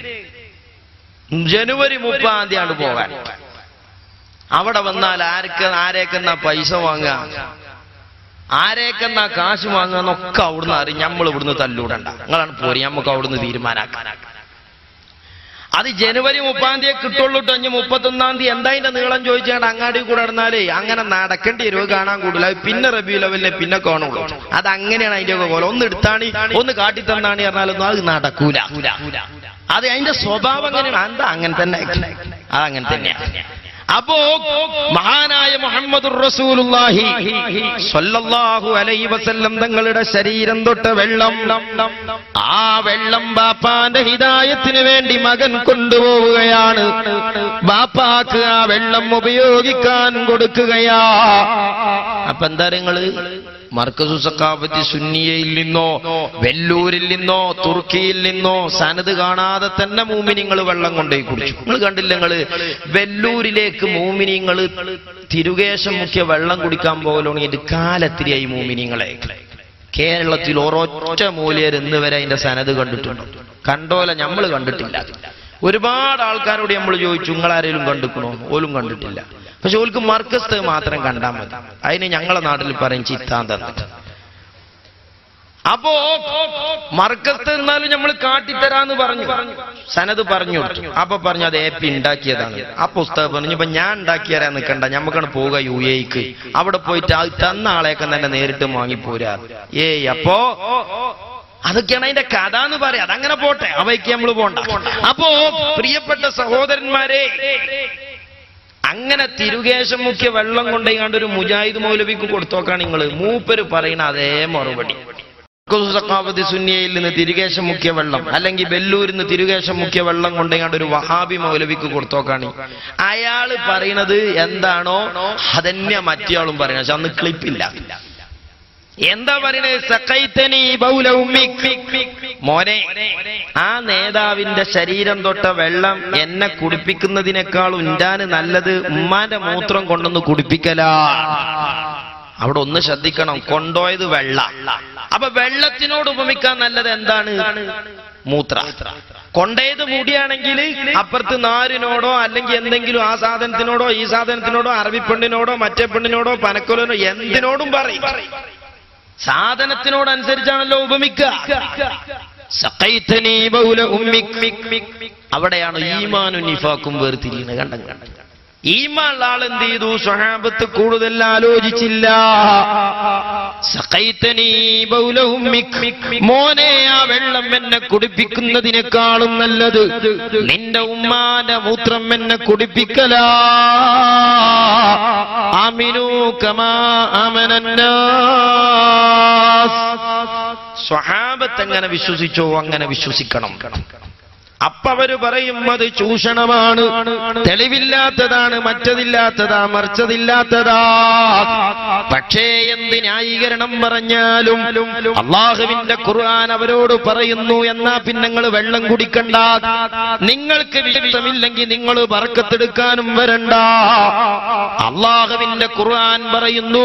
ജനുവരി മുപ്പാം തീയതി പോകാൻ അവിടെ വന്നാൽ ആർക്ക് ആരേക്കെന്നാ പൈസ വാങ്ങുക ആരേക്കെന്നാ കാശ് വാങ്ങുക എന്നൊക്കെ അവിടുന്ന് അറിയും നമ്മൾ ഇവിടുന്ന് തല്ലൂടണ്ട നിങ്ങളാണ് പോരി നമുക്ക് അവിടുന്ന് തീരുമാനാക്കാൻ അത് ജനുവരി മുപ്പാം തീയതി കിട്ടുള്ളൂ കേട്ടോ ഇനി മുപ്പത്തൊന്നാം തീയതി എന്താ അതിന്റെ നീളം ചോദിച്ചാണ്ട് അങ്ങാടി കൂടെ നടന്നാലേ അങ്ങനെ നടക്കേണ്ടി വരും അത് കാണാൻ കൂടില്ല അത് പിന്നെ റബി ലെവലിനെ പിന്നെ കാണുള്ളൂ അത് അങ്ങനെയാണ് അതിന്റെ ഒക്കെ പോലെ ഒന്ന് എടുത്താണി ഒന്ന് കാട്ടിത്തന്നാണി പറഞ്ഞാലൊന്നും അത് നടക്കൂല അത് അതിന്റെ സ്വഭാവം അങ്ങനെയാണ് എന്താ അങ്ങനെ തന്നെ അത് അങ്ങനെ തന്നെയാണ് അപ്പോ മഹാനായ മുഹമ്മദ് റസൂലുള്ളാഹി സ്വല്ലല്ലാഹു അലൈഹി വസല്ലം തങ്ങളുടെ ശരീരം തൊട്ട വെള്ളം ആ വെള്ളം ബാപ്പാന്റെ ഹിദായത്തിന് വേണ്ടി മകൻ കൊണ്ടുപോവുകയാണ് ബാപ്പാക്ക് ആ വെള്ളം ഉപയോഗിക്കാൻ കൊടുക്കുകയാ അപ്പൊ എന്താ നിങ്ങള് മർക്കസു സക്കാഫത്തി സുന്നിയയിൽ നിന്നോ വെല്ലൂരിൽ നിന്നോ തുർക്കിയിൽ നിന്നോ സനത് കാണാതെ തന്നെ മൂമിനിങ്ങൾ വെള്ളം കൊണ്ടുപോയി കുടിച്ചു നിങ്ങൾ കണ്ടില്ല നിങ്ങള് വെല്ലൂരിലേക്ക് മൂമിനിങ്ങൾ തിരുകേശം മുഖ്യ വെള്ളം കുടിക്കാൻ പോകലോണെങ്കിൽ കാലത്തിരിയായി മൂമിനിങ്ങളെ കേരളത്തിൽ ഒരൊറ്റ മൂല്യർ ഇന്ന് വരെ അതിന്റെ സനത് കണ്ടിട്ടുണ്ട് കണ്ടോല നമ്മൾ കണ്ടിട്ടില്ല ഒരുപാട് ആൾക്കാരോട് നമ്മൾ ചോദിച്ചു നിങ്ങളാരെങ്കിലും കണ്ടിക്കണോ ഓലും കണ്ടിട്ടില്ല പക്ഷെ ഓൽക്ക് മർക്കസ്ത് മാത്രം കണ്ടാൽ മതി അതിന് ഞങ്ങളെ നാട്ടിൽ പറയും ചിത്താൻ തന്നിട്ട് അപ്പോ മർക്കത്ത് എന്നാലും നമ്മൾ കാട്ടിത്തരാന്ന് പറഞ്ഞു സനത് പറഞ്ഞു കൊടുത്തു അപ്പൊ പറഞ്ഞു അത് ഏപ്പി ഉണ്ടാക്കിയതാണ് ആ പുസ്തകം പറഞ്ഞു ഇപ്പൊ ഞാൻ ഉണ്ടാക്കിയരാ നിൽക്കണ്ട ഞമ്മക്കാണ് പോവുക യു എക്ക് അവിടെ പോയിട്ട് അത് തന്ന ആളെയൊക്കെ തന്നെ നേരിട്ട് വാങ്ങിപ്പോരാ ഏയ് അപ്പോ അതൊക്കെയാണ് അതിന്റെ കഥ എന്ന് പറയാം അതങ്ങനെ പോട്ടെ അവയ്ക്ക് നമ്മൾ പോണ്ട അപ്പോ പ്രിയപ്പെട്ട സഹോദരന്മാരെ അങ്ങനെ തിരുകേശം മുഖ്യ വെള്ളം കൊണ്ടേക്കാണ്ട് ഒരു മുജാഹിദ് മൗലവിക്ക് കൊടുത്തോക്കാണ് നിങ്ങൾ മൂപ്പര് പറയുന്ന അതേ മറുപടി സഖാഫത്ത് സുന്നിയയിൽ നിന്ന് തിരുകേശം മുഖ്യ വെള്ളം അല്ലെങ്കിൽ ബെല്ലൂരിൽ നിന്ന് തിരുകേശം മുഖ്യ വെള്ളം കൊണ്ടേക്കാണ്ട് ഒരു വഹാബി മൗലവിക്ക് കൊടുത്തോക്കാണ് അയാള് പറയണത് എന്താണോ അതന്നെ മറ്റേയാളും പറയുന്നത് പക്ഷെ അന്ന് ക്ലിപ്പില്ല എന്താ പറയണേ സഖൈത്തനി ബൗല ഉമ്മിക്. മോനെ ആ നേതാവിന്റെ ശരീരം തൊട്ട വെള്ളം എന്നെ കുടിപ്പിക്കുന്നതിനേക്കാൾ ഉണ്ടാന് നല്ലത് ഉമ്മാന്റെ മൂത്രം കൊണ്ടൊന്ന് കുടിപ്പിക്കലാ അവിടെ ഒന്ന് ശ്രദ്ധിക്കണം കൊണ്ടോയത് വെള്ള അപ്പൊ വെള്ളത്തിനോട് ഉപമിക്കാൻ നല്ലത് എന്താണ് മൂത്ര കൊണ്ടേത് മുടിയാണെങ്കിൽ അപ്പുറത്ത് നാരിനോടോ അല്ലെങ്കിൽ എന്തെങ്കിലും ആ സാധനത്തിനോടോ ഈ സാധനത്തിനോടോ അറബി പെണ്ണിനോടോ മറ്റേ പെണ്ണിനോടോ പനക്കൊലനോ എന്തിനോടും പറയും സാധനത്തിനോടനുസരിച്ചാണല്ലോ ഉപമിക്കുക സഖൈതനീ ബൗല ഉമ്മിക്. അവിടെയാണ് ഈമാനും നിഫാക്കും വേർതിരിയുന്നത് കണ്ടം കണ്ടം ഈമാനുള്ള ആൾ എന്ത് ചെയ്തു സ്വഹാബത്ത് കൂടുതൽ ആലോചിച്ചില്ല സഖൈതനീ ബൗല ഉമ്മിക്. മോനെ ആ വെള്ളം എന്നെ കുടിപ്പിക്കുന്നതിനേക്കാളും നല്ലത് നിന്റെ ഉമ്മാന്റെ മൂത്രം എന്നെ കുടിപ്പിക്കലാ ആമിനു കമാ ആമനന്നാസ് സ്വഹാബത്ത് എങ്ങനെ വിശ്വസിച്ചോ അങ്ങനെ വിശ്വസിക്കണം അപ്പ അവര് പറയും അത് ചൂഷണമാണ് തെളിവില്ലാത്തതാണ് മറ്റതില്ലാത്തതാ മറിച്ചതില്ലാത്തതാ പക്ഷേ എന്ത് ന്യായീകരണം പറഞ്ഞാലും അള്ളാഹുവിന്റെ ഖുർആൻ അവരോട് പറയുന്നു എന്നാ പിന്നെ നിങ്ങൾ വെള്ളം കുടിക്കണ്ട നിങ്ങൾക്ക് വിശ്വമില്ലെങ്കിൽ നിങ്ങൾ പറക്കത്തെടുക്കാനും വരണ്ട അള്ളാഹുവിന്റെ ഖുർആൻ പറയുന്നു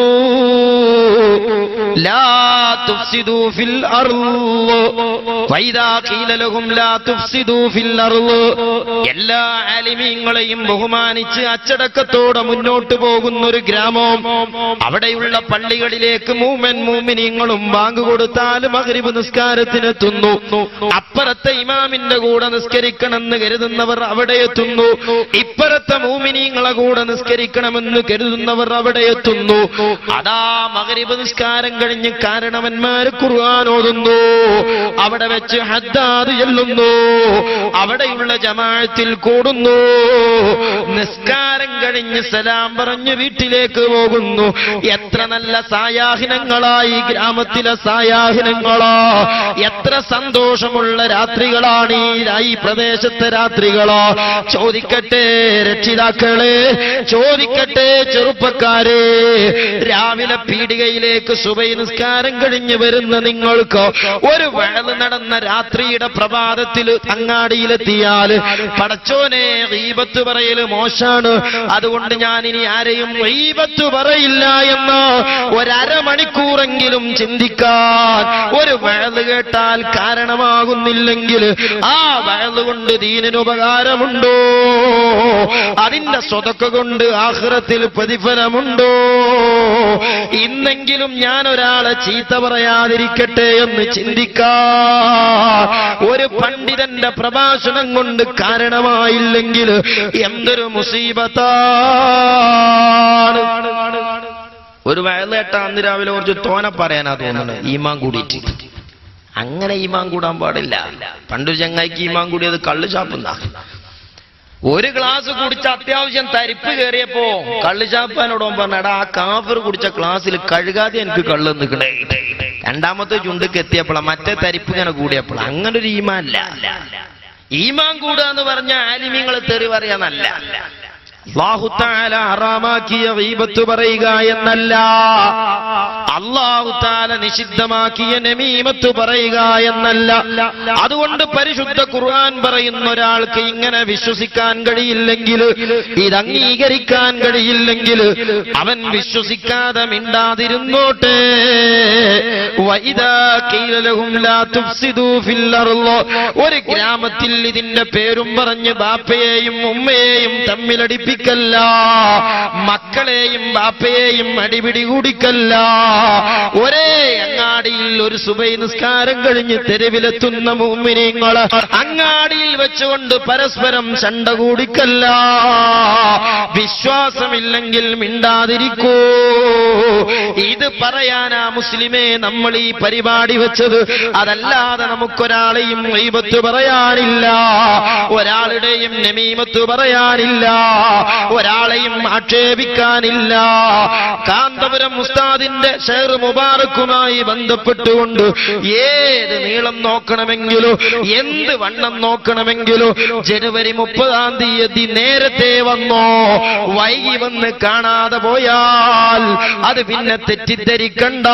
ലാ തുഫ്സിദൂ ഫിൽ അർള് വൈദാ ഖീല ലഹും ലാ തുഫ്സിദൂ ഫിൽ അർള് എല്ലാ ആലിമീങ്ങളെയും ബഹുമാനിച്ച് അച്ചടക്കത്തോടെ മുന്നോട്ട് പോകുന്ന ഒരു ഗ്രാമം അവിടെയുള്ള പള്ളികളിലേക്ക് മൂമൻ മൂമിനിങ്ങളും ബാങ്ക് കൊടുത്താൽ മഗ്രിബ് നിസ്കാരത്തിനെത്തുന്നു അപ്പുറത്തെ ഇമാമിന്റെ കൂടെ നിസ്കരിക്കണമെന്ന് കരുതുന്നവർ അവിടെ എത്തുന്നു ഇപ്പുറത്തെ മൂമിനിങ്ങളെ കൂടെ നിസ്കരിക്കണമെന്ന് കരുതുന്നവർ അവിടെ എത്തുന്നു അതാ മകരിബ് നിസ്കാരം കഴിഞ്ഞ് കാരണവന്മാര് ഖുർആൻ ഓതുന്നു അവിടെ വെച്ച് ഹദ്ദാദ് ചെല്ലുന്നു അവിടെയുള്ള ജമാഅത്തിൽ കൂടുന്നു നിസ്കാരം കഴിഞ്ഞ് സലാം പറഞ്ഞ് വീട്ടിലേക്ക് പോകുന്നു എത്ര നല്ല സായാഹ്നങ്ങളായി ഗ്രാമത്തിലെ സായാഹ്നങ്ങളോ എത്ര സന്തോഷമുള്ള രാത്രികളാണ് ഈ ഈ പ്രദേശത്തെ രാത്രികളോ ചോദിക്കട്ടെ രക്ഷിതാക്കളെ ചോദിക്കട്ടെ ചെറുപ്പക്കാരെ രാവിലെ പീടികയിലേക്ക് സുബൈ നിസ്കാരം കഴിഞ്ഞ് വരുന്ന നിങ്ങൾക്ക് ഒരു വഴല് നടന്ന രാത്രിയുടെ പ്രഭാതത്തിൽ അങ്ങാടിയിലെത്തിയാൽ പടച്ചോനെ ഗീബത്ത് പറയല് മോശാണ് അതുകൊണ്ട് ഞാൻ ഇനി ആരെയും ഗീബത്ത് പറയില്ല എന്ന് ഒരമണിക്കൂറെങ്കിലും ചിന്തിക്കാൻ ഒരു വഴല് കേട്ടാൽ കാരണമാകുന്നില്ലെങ്കിൽ ആ വഴല് കൊണ്ട് ദീനിന് ഉപകാരമുണ്ടോ അതിന്റെ സ്വതക്ക കൊണ്ട് ആഹ്റത്തിൽ പ്രതിഫലമുണ്ടോ ഇന്നെങ്കിലും ഞാൻ ഒരാളെ ചീത്ത പറയാതിരിക്കട്ടെ എന്ന് ചിന്തിക്കാ ഒരു പണ്ഡിതന്റെ പ്രഭാഷണം കൊണ്ട് കാരണമായില്ലെങ്കിൽ എന്തൊരു മുസീബത്താണ് ഒരു വയലേട്ട അന്ന് രാവിലെ കുറച്ച് തോനെ പറയാനാ തോന്നുന്നത് ഈമാൻ കൂടിയിട്ട് അങ്ങനെ ഈമാൻ കൂടാൻ പാടില്ല പണ്ടൊരു ചങ്ങായിക്ക് ഈമാൻ കൂടിയത് കള്ള് ചാപ്പുന്ന ഒരു ഗ്ലാസ് കുടിച്ച അത്യാവശ്യം തരിപ്പ് കയറിയപ്പോ കള്ള് ചാപ്പാനോടോ പറഞ്ഞടാ ആ കാഫർ കുടിച്ച ക്ലാസ്സിൽ കഴുകാതെ എനിക്ക് കള്ള് നിൽക്കണേ രണ്ടാമത്തെ ചുണ്ടക്ക് എത്തിയപ്പോഴാ മറ്റേ തരിപ്പ് ഇങ്ങനെ കൂടിയപ്പോൾ അങ്ങനെ ഒരു ഈമാനില്ല ഈമാൻ കൂടുക എന്ന് പറഞ്ഞ ആലിമ്യങ്ങൾ തെറി പറയാനല്ല അള്ളാഹുത്താല ഹറാമാക്കിയ ഗീബത്ത് പറയുക എന്നല്ല അള്ളാഹുത്താല നിഷിദ്ധമാക്കിയ നമീമത്ത് പറയുക എന്നല്ല അതുകൊണ്ട് പരിശുദ്ധ ഖുർആൻ പറയുന്ന ഒരാൾക്ക് ഇങ്ങനെ വിശ്വസിക്കാൻ കഴിയില്ലെങ്കിൽ ഇത് അംഗീകരിക്കാൻ കഴിയില്ലെങ്കിൽ അവൻ വിശ്വസിക്കാതെ മിണ്ടാതിരുന്നോട്ടെ വൈദാ ഖീല ലഹും ലാ തുഫ്സിദൂ ഫിൽ അർള്. ഒരു ഗ്രാമത്തിൽ ഇതിന്റെ പേരും പറഞ്ഞ് ബാപ്പയെയും ഉമ്മയെയും തമ്മിലടിപ്പിക്കല്ല മക്കളെയും ബാപ്പയെയും അടിപിടി കൂടിക്കല്ല ഒരേ അങ്ങാടിയിൽ ഒരു സുബൈ നിസ്കാരം കഴിഞ്ഞ് തെരുവിലെത്തുന്ന മൂമിനിങ്ങൾ അങ്ങാടിയിൽ വെച്ചുകൊണ്ട് പരസ്പരം ചണ്ട കൂടിക്കല്ല വിശ്വാസമില്ലെങ്കിൽ മിണ്ടാതിരിക്കൂ ഇത് പറയാനാ മുസ്ലിമേ നമ്മൾ ഈ പരിപാടി വെച്ചത് അതല്ലാതെ നമുക്കൊരാളെയും മൈബത്ത് പറയാനില്ല ഒരാളുടെയും നമീമത്ത് പറയാനില്ല ഒരാളെയും ആക്ഷേപിക്കാനില്ല കാന്തപുരം ഉസ്താദിന്റെ ഷെയർ മുബാറക്കുമായി ബന്ധപ്പെട്ടുകൊണ്ട് ഏത് നീളം നോക്കണമെങ്കിലോ എന്ത് വണ്ണം നോക്കണമെങ്കിലോ ജനുവരി മുപ്പതാം തീയതി നേരത്തെ വന്നോ വൈകി വന്ന് കാണാതെ പോയാൽ അത് പിന്നെ തെറ്റിദ്ധരിക്കണ്ട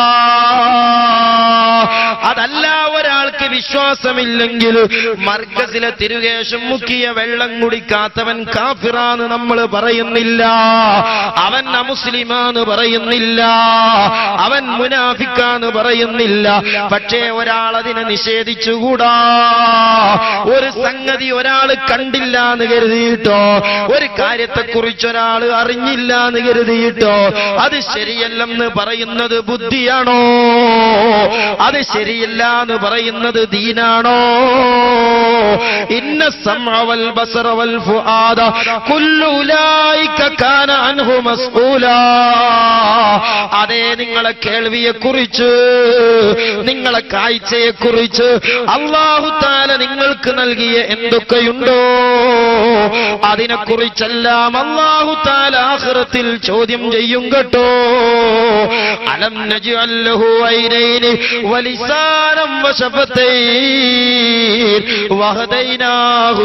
അതല്ല ഒരാൾക്ക് വിശ്വാസമില്ലെങ്കിൽ മർക്കസിലെ തിരുകേശം മുക്കിയ വെള്ളം കുടിക്കാത്തവൻ കാഫിറാന്ന് നമ്മൾ പറയുന്നില്ല അവൻ അമുസ്ലിമാന്ന് പറയുന്നില്ല അവൻ മുനാഫിക്കാന്ന് പറയുന്നില്ല പക്ഷേ ഒരാൾ അതിനെ നിഷേധിച്ചുകൂടാ ഒരു സംഗതി ഒരാൾ കണ്ടില്ല എന്ന് കരുതിയിട്ടോ ഒരു കാര്യത്തെക്കുറിച്ച് ഒരാൾ അറിഞ്ഞില്ല എന്ന് കരുതിയിട്ടോ അത് ശരിയല്ലെന്ന് പറയുന്നത് ബുദ്ധിയാണോ അത് ശരിയല്ല എന്ന് പറയുന്നത് ദീനാണോ ഇന്ന സമവൽ ബസറവൽ ഫുആദ കുല്ലു ഉലൈക കാന അൻഹു മസ്ഊലാ അതേ നിങ്ങളെ കേൾവിയെ കുറിച്ച് നിങ്ങളെ കാഴ്ചയെ കുറിച്ച് അള്ളാഹു താല നിങ്ങൾക്ക് നൽകിയ എന്തൊക്കെയുണ്ടോ അതിനെക്കുറിച്ചെല്ലാം അള്ളാഹു താല ആഖിറത്തിൽ ചോദ്യം ചെയ്യും കേട്ടോ അലം നജ്അല്ലഹു ഐനൈനി വലിസാനം വശഫത്തൈൻ വഹദൈനാഹു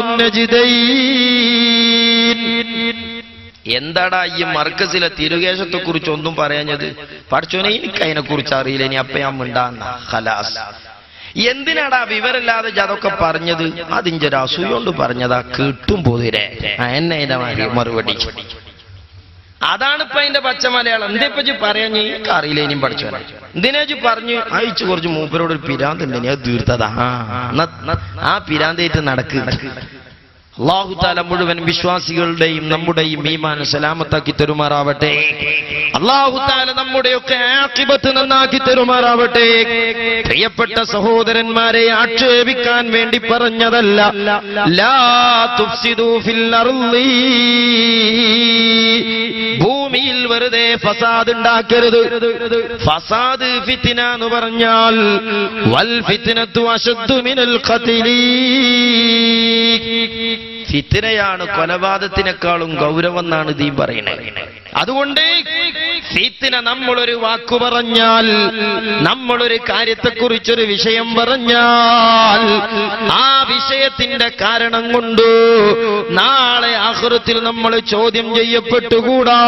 നജ്ദൈൻ എന്താടാ ഈ മർക്കസിലെ തിരുകേശത്തെ കുറിച്ച് ഒന്നും പറയാഞ്ഞത് പഠിച്ചോനെ എനിക്ക് അതിനെ കുറിച്ച് അറിയില്ല ഇനി അപ്പ ഞാൻ മിണ്ടാന്ന ഹലാസ് എന്തിനാടാ വിവരമില്ലാതെ ഇജ്ജ് അതൊക്കെ പറഞ്ഞത് അതിന്റെ ഒരു അസൂയോണ്ട് പറഞ്ഞതാ കിട്ടും പോതിരെ എന്നെ അതിന്റെ മാതിരി മറുപടി അതാണ് ഇപ്പൊ അതിന്റെ പച്ച മലയാളം എന്താ ഇപ്പൊ പറയാൻ എനിക്ക് അറിയില്ല ഇനിയും പഠിച്ചോനെ എന്തിനാ ഇജ്ജ് പറഞ്ഞു അയച്ചു കുറച്ച് മൂപ്പരോട് ഒരു പിരാന്ത് ഉണ്ട് അത് തീർത്തതാ ആ, ന- ന- ആ പിരാന്തേറ്റ് നടക്ക് അള്ളാഹു താല മുഴുവൻ വിശ്വാസികളുടെയും നമ്മുടെയും ഈമാൻ സലാമത്താക്കി തരുമാറാവട്ടെ അള്ളാഹു താല നമ്മുടെയൊക്കെ ആക്കിബത്ത് നന്നാക്കി തരുമാറാവട്ടെ പ്രിയപ്പെട്ട സഹോദരന്മാരെ ആക്ഷേപിക്കാൻ വേണ്ടി പറഞ്ഞതല്ല ലാ തുഫ്സിദൂ ഫിൽ അർളി ഭൂമിയിൽ വെറുതെ ഫസാദ് ഉണ്ടാക്കരുത് ഫസാദ് ഫിത്തിന എന്ന് പറഞ്ഞാൽ വൽ ഫിത്തിനത്തു അശദ്ദു മിനൽ ഖത്ലി ഫിത്തിനയാണ് കൊലപാതകത്തിനേക്കാളും ഗൗരവം എന്നാണ് ദീ പറയുന്നത് അതുകൊണ്ട് ഫിത്തിന നമ്മളൊരു വാക്കു പറഞ്ഞാൽ നമ്മളൊരു കാര്യത്തെക്കുറിച്ചൊരു വിഷയം പറഞ്ഞാൽ ആ വിഷയത്തിന്റെ കാരണം കൊണ്ട് നാളെ ആഹൃത്തിൽ നമ്മൾ ചോദ്യം ചെയ്യപ്പെട്ടുകൂടാ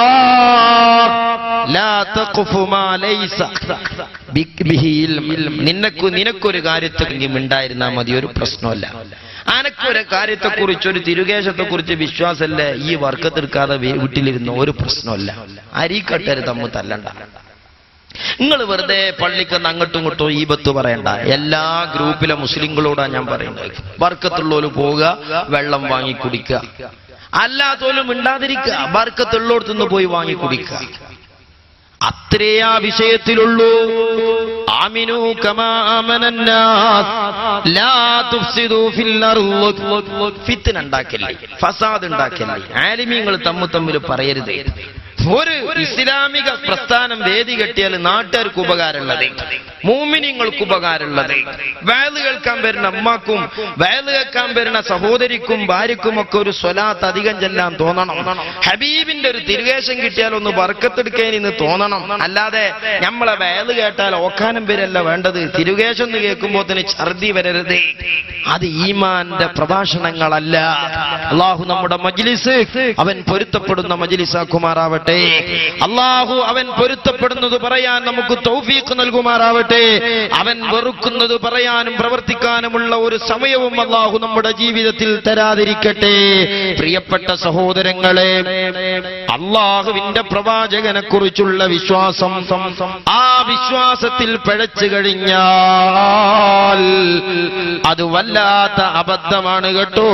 ലാ തഖ്ഫു മാ ലൈസ ബിക് ബിഹി ഇൽം. നിനക്ക് നിനക്കൊരു കാര്യത്തെ മിണ്ടായിരുന്നാ മതി ഒരു പ്രശ്നമല്ല അനക്കൊരു കാര്യത്തെക്കുറിച്ച് ഒരു തിരുകേശത്തെക്കുറിച്ച് വിശ്വാസമല്ല ഈ വർക്കത്തെടുക്കാതെ വീ- വീട്ടിലിരുന്ന ഒരു പ്രശ്നമല്ല അരിക്കട്ടര് തമ്മിൽ തല്ലണ്ട നിങ്ങൾ വെറുതെ പള്ളിക്കൊന്ന് അങ്ങോട്ടും ഇങ്ങോട്ടും ഈ ബത്ത് പറയണ്ട എല്ലാ ഗ്രൂപ്പിലെ മുസ്ലിങ്ങളോടാ ഞാൻ പറയുന്നത് വർക്കത്തുള്ളവര് പോവുക വെള്ളം വാങ്ങി കുടിക്കുക അല്ലാത്തോലും മിണ്ടാതിരിക്കുക ബർക്കത്തുള്ളോടത്തുനിന്ന് പോയി വാങ്ങി കുടിക്കുക അത്രേ ആ വിഷയത്തിലുള്ളൂ ആമിനു കമാ ആമനന്നാസ് ലാ തുഫ്സിദു ഫിൽ അർള് ഫിത്ന ഉണ്ടാക്കല്ലേ ഫസാദ് ഉണ്ടാക്കല്ലേ ആലിമീങ്ങൾ തമ്മിൽ തമ്മിൽ പറയരുത് ഒരു ഇസ്ലാമിക പ്രസ്ഥാനം വേദി കെട്ടിയാൽ നാട്ടുകാർക്ക് ഉപകാരമുള്ളത് മൂമിനിങ്ങൾക്ക് ഉപകാരമുള്ളത് വയല് കേൾക്കാൻ വരുന്ന അമ്മക്കും വയല് കേൾക്കാൻ വരുന്ന സഹോദരിക്കും ഭാര്യക്കും ഒക്കെ ഒരു സ്വലാത്ത് അധികം ചെല്ലാൻ തോന്നണം ഹബീബിന്റെ ഒരു തിരുവേശം കിട്ടിയാൽ ഒന്ന് വർക്കത്തെടുക്കാൻ ഇന്ന് തോന്നണം അല്ലാതെ നമ്മളെ വയല് കേട്ടാൽ ഓക്കാനം വരല്ല വേണ്ടത് തിരുകേശം എന്ന് കേൾക്കുമ്പോൾ തന്നെ ഛർദി വരരുതേ അത് ഈമാന്റെ പ്രഭാഷണങ്ങളല്ല അള്ളാഹു നമ്മുടെ മജ്ലിസ് അവൻ പൊരുത്തപ്പെടുന്ന മജ്ലിസാക്കുമാറാവട്ടെ നൽകുമാറാവട്ടെ അള്ളാഹു അവൻ പൊരുത്തപ്പെടുന്നത് പറയാൻ നമുക്ക് തൗഫീഖ് നൽകുമാറാവട്ടെ അവൻ വെറുക്കുന്നത് പറയാനും പ്രവർത്തിക്കാനുമുള്ള ഒരു സമയവും അള്ളാഹു നമ്മുടെ ജീവിതത്തിൽ തരാതിരിക്കട്ടെ പ്രിയപ്പെട്ട സഹോദരങ്ങളെ അള്ളാഹുവിന്റെ പ്രവാചകനെ കുറിച്ചുള്ള വിശ്വാസം ആ വിശ്വാസത്തിൽ പിഴച്ചു കഴിഞ്ഞാൽ അത് വല്ലാത്ത അബദ്ധമാണ് കേട്ടോ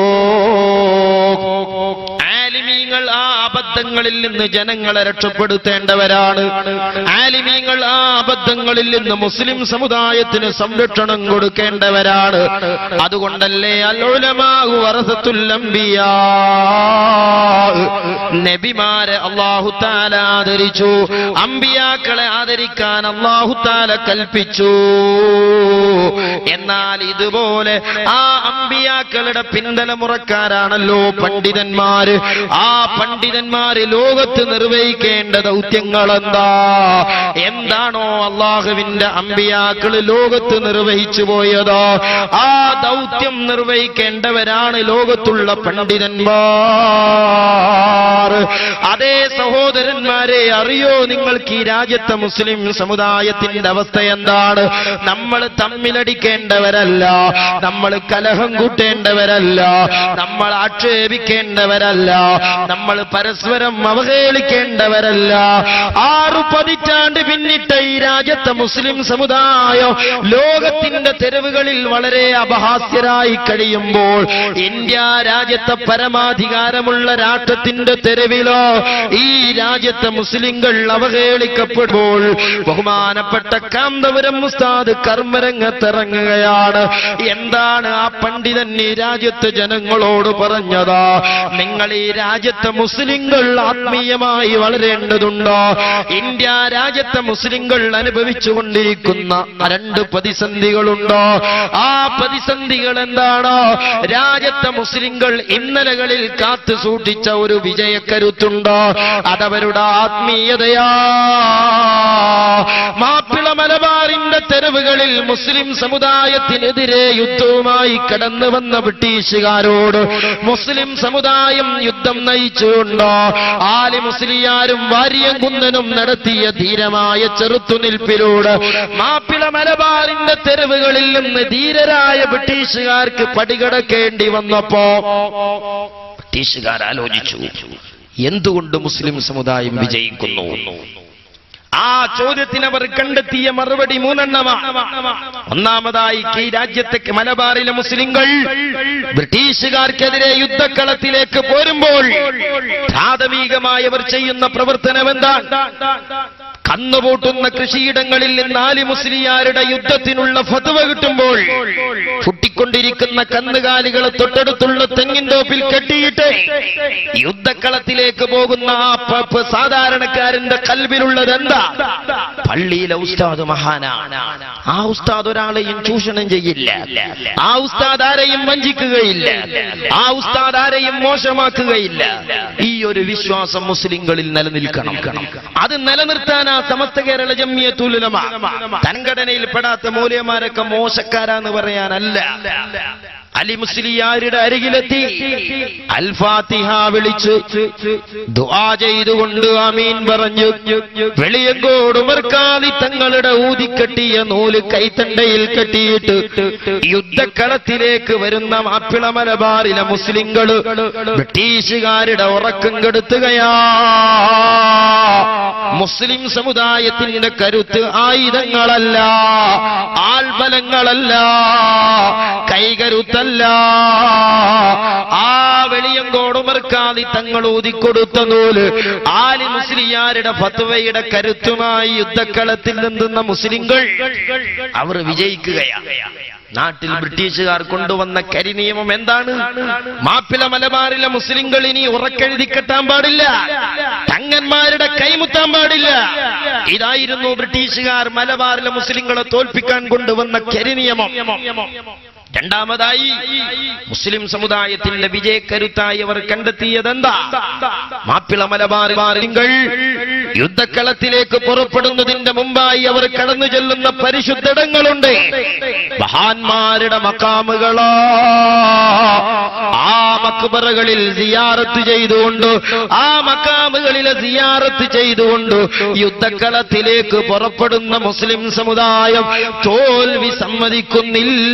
ആലിമീങ്ങൾ ആ അബദ്ധങ്ങളിൽ നിന്ന് ജനങ്ങളെ രക്ഷപ്പെടുത്തേണ്ടവരാണ് ആലിമീങ്ങൾ ആ അബദ്ധങ്ങളിൽ നിന്ന് മുസ്ലിം സമുദായത്തിന് സംരക്ഷണം കൊടുക്കേണ്ടവരാണ് അതുകൊണ്ടല്ലേ അല്ലുലമാഹു വറസത്തുല്ലംബിയാ നബിമാരെ അള്ളാഹുത്താല ആദരിച്ചു അമ്പിയാക്കളെ ആദരിക്കാൻ അള്ളാഹുത്താല കൽപ്പിച്ചു എന്നാൽ ഇതുപോലെ ആ അമ്പിയാക്കളുടെ പിന്തലമുറക്കാരാണല്ലോ പണ്ഡിതന്മാര് ആ പണ്ഡിതന്മാര് ലോകത്ത് നിർവഹിക്കേണ്ട ദൗത്യങ്ങൾ എന്താ എന്താണോ അള്ളാഹുവിന്റെ അമ്പിയാക്കള് ലോകത്ത് നിർവഹിച്ചു പോയത് ആ ദൗത്യം നിർവഹിക്കേണ്ടവരാണ് ലോകത്തുള്ള പണ്ഡിതന്മാർ അതേ സഹോദരന്മാരെ അറിയോ നിങ്ങൾക്ക് ഈ രാജ്യത്തെ മുസ്ലിം സമുദായത്തിന്റെ അവസ്ഥ എന്താണ് നമ്മൾ തമ്മിലടിക്കേണ്ടവരല്ല നമ്മൾ കലഹം കൂട്ടേണ്ടവരല്ല നമ്മൾ ആക്ഷേപിക്കേണ്ടവരല്ല നമ്മൾ പരസ്പരം അവഹേളിക്കേണ്ടവരല്ല ആറു പതിറ്റാണ്ട് പിന്നിട്ട ഈ രാജ്യത്തെ മുസ്ലിം സമുദായം ലോകത്തിന്റെ തെരുവുകളിൽ വളരെ അപഹാസ്യരായി കഴിയുമ്പോൾ ഇന്ത്യ രാജ്യത്തെ പരമാധികാരമുള്ള രാഷ്ട്രത്തിന്റെ തെരുവിലോ ഈ രാജ്യത്തെ മുസ്ലിങ്ങൾ അവഹേളിക്കപ്പെടുമ്പോൾ ബഹുമാനപ്പെട്ട കാന്തപുരം മുസ്താദ് കർമ്മരംഗത്തിറങ്ങുകയാണ് എന്താണ് ആ പണ്ഡിതൻ ഈ രാജ്യത്തെ ജനങ്ങളോട് പറഞ്ഞതാ നിങ്ങൾ ഈ രാജ്യത്തെ മുസ്ലിങ്ങൾ ആത്മീയമായി വളരേണ്ടതുണ്ടോ ഇന്ത്യ രാജ്യത്തെ മുസ്ലിങ്ങൾ അനുഭവിച്ചുകൊണ്ടിരിക്കുന്ന രണ്ട് പ്രതിസന്ധികളുണ്ടോ ആ പ്രതിസന്ധികൾ എന്താണോ രാജ്യത്തെ മുസ്ലിങ്ങൾ ഇന്നലകളിൽ കാത്തു സൂക്ഷിച്ച ഒരു വിജയക്കരുത്തുണ്ടോ അതവരുടെ ആത്മീയതയാ മാപ്പിള മലബാറിന്റെ തെരുവുകളിൽ മുസ്ലിം സമുദായത്തിനെതിരെ യുദ്ധവുമായി കടന്നു വന്ന ബ്രിട്ടീഷുകാരോട് മുസ്ലിം സമുദായം യുദ്ധം നയിച്ചുകൊണ്ടോ ആലി മുസ്ലിയാരും വാര്യംകുന്നനും നടത്തിയ ധീരമായ ചെറുത്തുനിൽപ്പിലൂടെ മാപ്പിള മലബാറിന്റെ തെരുവുകളിൽ നിന്ന് ധീരരായ ബ്രിട്ടീഷുകാർക്ക് പടികടക്കേണ്ടി വന്നപ്പോ ബ്രിട്ടീഷുകാർ ആലോചിച്ചു എന്തുകൊണ്ട് മുസ്ലിം സമുദായം വിജയിക്കുന്നു ആ ചോദ്യത്തിന് അവർ കണ്ടെത്തിയ മറുപടി മൂന്നെണ്ണമാണ് ഒന്നാമതായി ഈ രാജ്യത്തെ മലബാറിലെ മുസ്ലിങ്ങൾ ബ്രിട്ടീഷുകാർക്കെതിരെ യുദ്ധക്കളത്തിലേക്ക് പോരുമ്പോൾ പ്രാഥമികമായി അവർ ചെയ്യുന്ന പ്രവർത്തനം എന്താണ് കന്നുപൂട്ടുന്ന കൃഷിയിടങ്ങളിൽ നിന്ന് ആലി മുസ്ലിയാരുടെ യുദ്ധത്തിനുള്ള ഫതുവ കിട്ടുമ്പോൾ പൊട്ടിക്കൊണ്ടിരിക്കുന്ന കന്നുകാലികളെ തൊട്ടടുത്തുള്ള തെങ്ങിൻ തോപ്പിൽ കെട്ടിയിട്ട് യുദ്ധക്കളത്തിലേക്ക് പോകുന്ന ആ പ- പ- സാധാരണക്കാരന്റെ കൽവിലുള്ളത് എന്താ പള്ളിയിലെ ഉസ്താദ് മഹാനാണ് ആ ഉസ്താദ് ഒരാളെയും ചൂഷണം ചെയ്യില്ല ആ ഉസ്താദ് ആരെയും വഞ്ചിക്കുകയില്ല ആ ഉസ്താദ് ആരെയും മോശമാക്കുകയില്ല ഈ ഒരു വിശ്വാസം മുസ്ലിങ്ങളിൽ നിലനിൽക്കണം അത് നിലനിർത്താൻ ആ സമസ്ത കേരള ജമ്മിയത്തുലമ സംഘടനയിൽ പെടാത്ത മൂല്യമാരൊക്കെ മോശക്കാരാന്ന് പറയാനല്ല അലി മുസ്ലിയാരുടെ അരികിലെത്തി അൽ ഫാത്തിഹ വിളിച്ച് ദുആ ചെയ്തുകൊണ്ട് ആമീൻ പറഞ്ഞു വെളിയങ്കോട് ഉമർക്കാതി തങ്ങളുടെ ഊതിക്കെട്ടിയ നൂല് കൈത്തണ്ടയിൽ കെട്ടിയിട്ട് യുദ്ധക്കളത്തിലേക്ക് വരുന്ന മാപ്പിള മലബാറിലെ മുസ്ലിങ്ങള് ബ്രിട്ടീഷുകാരുടെ ഉറക്കം കെടുത്തുകയാ മുസ്ലിം സമുദായത്തിന്റെ കരുത്ത് ആയുധങ്ങളല്ല ആൾബലങ്ങളല്ല കൈകരുത്തല്ല ആ വെളിയങ്കോടുമർക്കാതി തങ്ങൾ ഊതിക്കൊടുത്ത നൂല് ആലി മുസ്ലിയാരുടെ ഫത്വയുടെ കരുത്തുമായി യുദ്ധക്കളത്തിൽ നിന്നുന്ന മുസ്ലിങ്ങൾ അവർ വിജയിക്കുകയാണ് നാട്ടിൽ ബ്രിട്ടീഷുകാർ കൊണ്ടുവന്ന കരിനിയമം എന്താണ് മാപ്പിള മലബാറിലെ മുസ്ലിങ്ങൾ ഇനി ഉറക്കെഴുതി കെട്ടാൻ പാടില്ല തങ്ങന്മാരുടെ കൈമുത്താൻ പാടില്ല ഇതായിരുന്നു ബ്രിട്ടീഷുകാർ മലബാറിലെ മുസ്ലിങ്ങളെ തോൽപ്പിക്കാൻ കൊണ്ടുവന്ന കരിനിയമം രണ്ടാമതായി മുസ്ലിം സമുദായത്തിന്റെ വിജയക്കരുത്തായി അവർ കണ്ടെത്തിയതെന്താ മാപ്പിള മലബാറുകൾ യുദ്ധക്കളത്തിലേക്ക് പുറപ്പെടുന്നതിന്റെ മുമ്പായി അവർ കടന്നു ചെല്ലുന്ന പരിശുദ്ധടങ്ങളുണ്ട് മഹാന്മാരുടെ മക്കാമുകളോ ആ മക്ബറകളിൽ സിയാറത്ത് ചെയ്തുകൊണ്ട് ആ മക്കാമുകളിലെ സിയാറത്ത് ചെയ്തുകൊണ്ട് യുദ്ധക്കളത്തിലേക്ക് പുറപ്പെടുന്ന മുസ്ലിം സമുദായം തോൽവി സമ്മതിക്കുന്നില്ല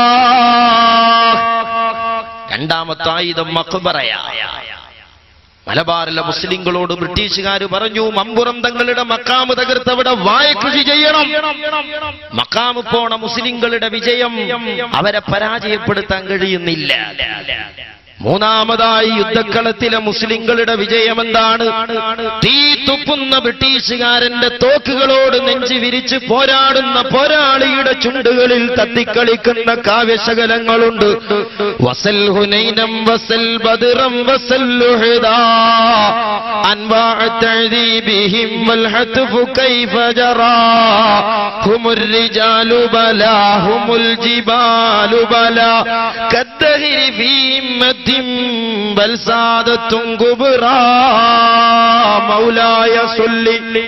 രണ്ടാമത്തെ ആയുധം മക്ബറയാ മലബാറിലെ മുസ്ലിങ്ങളോട് ബ്രിട്ടീഷുകാർ പറഞ്ഞു മമ്പുറം തങ്ങളുടെ മക്കാമ് തകർത്തവിടെ വായ കൃഷി ചെയ്യണം മക്കാമ് പോണ മുസ്ലിങ്ങളുടെ വിജയം അവരെ പരാജയപ്പെടുത്താൻ കഴിയുന്നില്ല മൂന്നാമതായി യുദ്ധക്കളത്തിലെ മുസ്ലിങ്ങളുടെ വിജയം എന്താണ് തീ തുപ്പുന്ന ബ്രിട്ടീഷുകാരന്റെ തോക്കുകളോട് നെഞ്ചു വിരിച്ച് പോരാടുന്ന പോരാളിയുടെ ചുണ്ടുകളിൽ തത്തിക്കളിക്കുന്ന കാവ്യശകലങ്ങളുണ്ട് വസൽ ഹുനൈനം വസൽ ബദറം വസൽ ലുഹദാ أنواع تعذيبهم والحتف كيف جرى هم الرجال بلا هم الجبال بلا كالدهر في همة بل سادة كبرى مولاي صل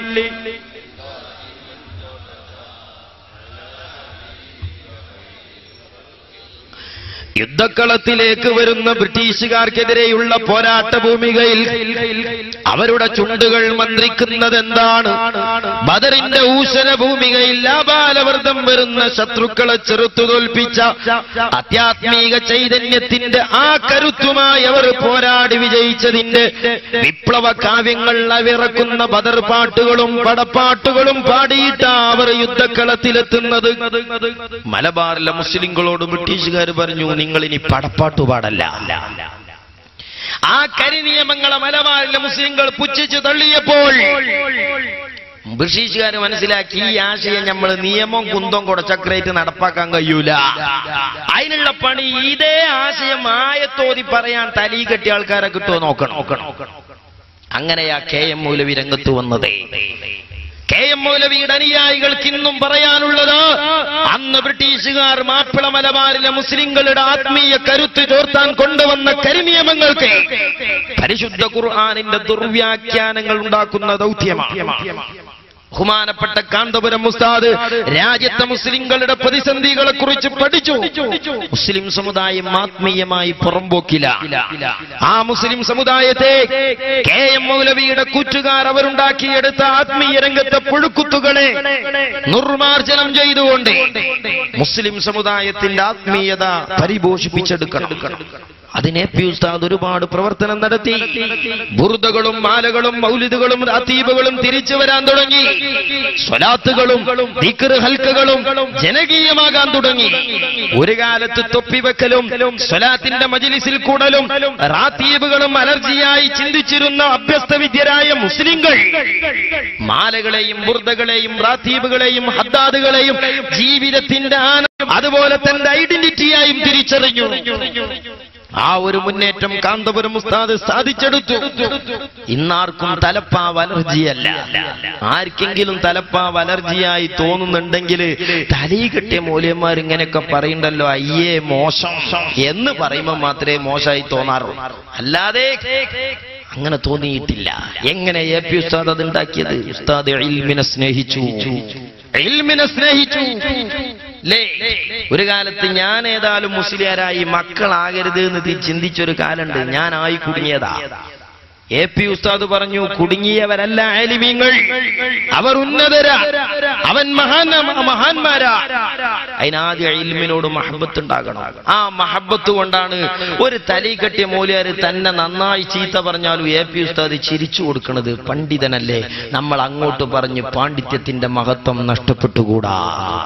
യുദ്ധക്കളത്തിലേക്ക് വരുന്ന ബ്രിട്ടീഷുകാർക്കെതിരെയുള്ള പോരാട്ട ഭൂമികയിൽ അവരുടെ ചുണ്ടുകൾ മന്ത്രിക്കുന്നത് എന്താണ് ബദറിന്റെ ഊശന ഭൂമികയിൽ ലാബാലവർദ്ധം വരുന്ന ശത്രുക്കളെ ചെറുത്തു തോൽപ്പിച്ച അത്യാത്മീക ചൈതന്യത്തിന്റെ ആ കരുത്തുമായി അവർ പോരാടി വിജയിച്ചതിന്റെ വിപ്ലവ കാവ്യങ്ങൾ അവിറക്കുന്ന ബദർ പാട്ടുകളും പടപ്പാട്ടുകളും പാടിയിട്ട അവർ യുദ്ധക്കളത്തിലെത്തുന്നത് മലബാറിലെ മുസ്ലിങ്ങളോട് ബ്രിട്ടീഷുകാർ പറഞ്ഞു നിങ്ങൾ ഇനി പടപ്പാട്ടു പാടല്ല ആ കരിനിയമങ്ങളെ മലബാറിലെ മുസ്ലിങ്ങൾ പുച്ഛിച്ചു തള്ളിയപ്പോൾ ബ്രിട്ടീഷുകാർ മനസ്സിലാക്കി ഈ ആശയം നമ്മൾ നിയമം കുന്തം കുടച്ചക്രേറ്റ് നടപ്പാക്കാൻ കഴിയൂല അതിനുള്ള പണി ഇതേ ആശയം ആയത്തോതി പറയാൻ തലീ കെട്ടിയ ആൾക്കാരെ കിട്ടുമോ നോക്കണം നോക്കണം അങ്ങനെയാ കെ എം മൗലവി രംഗത്ത് വന്നത് കെ എം മൗലവിയുടെ അനുയായികൾക്ക് ഇന്നും പറയാനുള്ളത് അന്ന് ബ്രിട്ടീഷുകാർ മാപ്പിള മലബാറിലെ മുസ്ലിങ്ങളുടെ ആത്മീയ കരുത്ത് ചോർത്താൻ കൊണ്ടുവന്ന കരിനിയമങ്ങൾക്ക് പരിശുദ്ധ ഖുർആാനിന്റെ ദുർവ്യാഖ്യാനങ്ങൾ ഉണ്ടാക്കുന്ന ദൗത്യമാണ് ബഹുമാനപ്പെട്ട കാന്തപുരം മുസ്താദ് രാജ്യത്തെ മുസ്ലിങ്ങളുടെ പ്രതിസന്ധികളെ കുറിച്ച് പഠിച്ചു മുസ്ലിം സമുദായം ആത്മീയമായി പുറംപോക്കില്ല ആ മുസ്ലിം സമുദായത്തെ കെ എം മൗലവിയുടെ കൂറ്റുകാർ അവരുണ്ടാക്കിയെടുത്ത ആത്മീയ രംഗത്തെ പുഴുക്കുത്തുകളെ നിർമാർജനം ചെയ്തുകൊണ്ട് മുസ്ലിം സമുദായത്തിന്റെ ആത്മീയത പരിപോഷിപ്പിച്ചെടുക്കണം അതിനെ പി ഉസ്താദ് ഒരുപാട് പ്രവർത്തനം നടത്തി ബുറുദകളും മാലകളും മൗലിദുകളും റാത്തീബുകളും തിരിച്ചു വരാൻ തുടങ്ങി സ്വലാത്തുകളും ദിക്ർ ഹൽക്കകളും ജനകീയമാകാൻ തുടങ്ങി ഒരു കാലത്ത് തൊപ്പിവെക്കലും സ്വലാത്തിന്റെ മജിലിസിൽ കൂടലും റാത്തീബുകളും അലർജിയായി ചിന്തിച്ചിരുന്ന അഭ്യസ്ത വിദ്യരായ മുസ്ലിങ്ങൾ മാലകളെയും ബുർദകളെയും റാത്തീബുകളെയും ഹദ്ദാദുകളെയും ജീവിതത്തിന്റെ ആനന്ദം അതുപോലെ തന്റെ ഐഡന്റിറ്റിയായും തിരിച്ചറിഞ്ഞു ആ ഒരു മുന്നേറ്റം കാന്തപുരം ഉസ്താദ് സാധിച്ചെടുത്തു ഇന്നാർക്കും തലപ്പാവ് അലർജിയല്ല ആർക്കെങ്കിലും തലപ്പാവ് അലർജിയായി തോന്നുന്നുണ്ടെങ്കിൽ തലീ കെട്ടിയ മൂല്യന്മാർ ഇങ്ങനെയൊക്കെ പറയണ്ടല്ലോ അയ്യേ മോശം എന്ന് പറയുമ്പോൾ മാത്രമേ മോശമായി തോന്നാറുള്ളൂ അല്ലാതെ അങ്ങനെ തോന്നിയിട്ടില്ല എങ്ങനെ എ പി ഉസ്താദ് അത് ഉണ്ടാക്കിയത് ഉസ്താദ് ഇൽമിനെ സ്നേഹിച്ചു ഇൽമിനെ സ്നേഹിച്ചു ലേ ഒരു കാലത്ത് ഞാൻ ഏതായാലും മുസ്ലിയാരായി മക്കളാകരുത് എന്ന് തി- ചിന്തിച്ചൊരു കാലുണ്ട് ഞാനായി കുടുങ്ങിയതാ എ പി ഉസ്താദ് പറഞ്ഞു കുടുങ്ങിയവരല്ല ആലിമീങ്ങൾ അവർ ഉന്നതരാ അവൻ മഹാൻ മഹാന്മാരാ അതിനാദ്യ ഇൽമിനോട് മഹബത്ത് ഉണ്ടാകണം ആ മഹബത്ത് കൊണ്ടാണ് ഒരു തലി കെട്ടിയ മൂലിയാര് തന്നെ നന്നായി ചീത്ത പറഞ്ഞാലും എ പി ഉസ്താദ് ചിരിച്ചു കൊടുക്കുന്നത് പണ്ഡിതനല്ലേ നമ്മൾ അങ്ങോട്ട് പറഞ്ഞ് പാണ്ഡിത്യത്തിന്റെ മഹത്വം നഷ്ടപ്പെട്ടുകൂടാ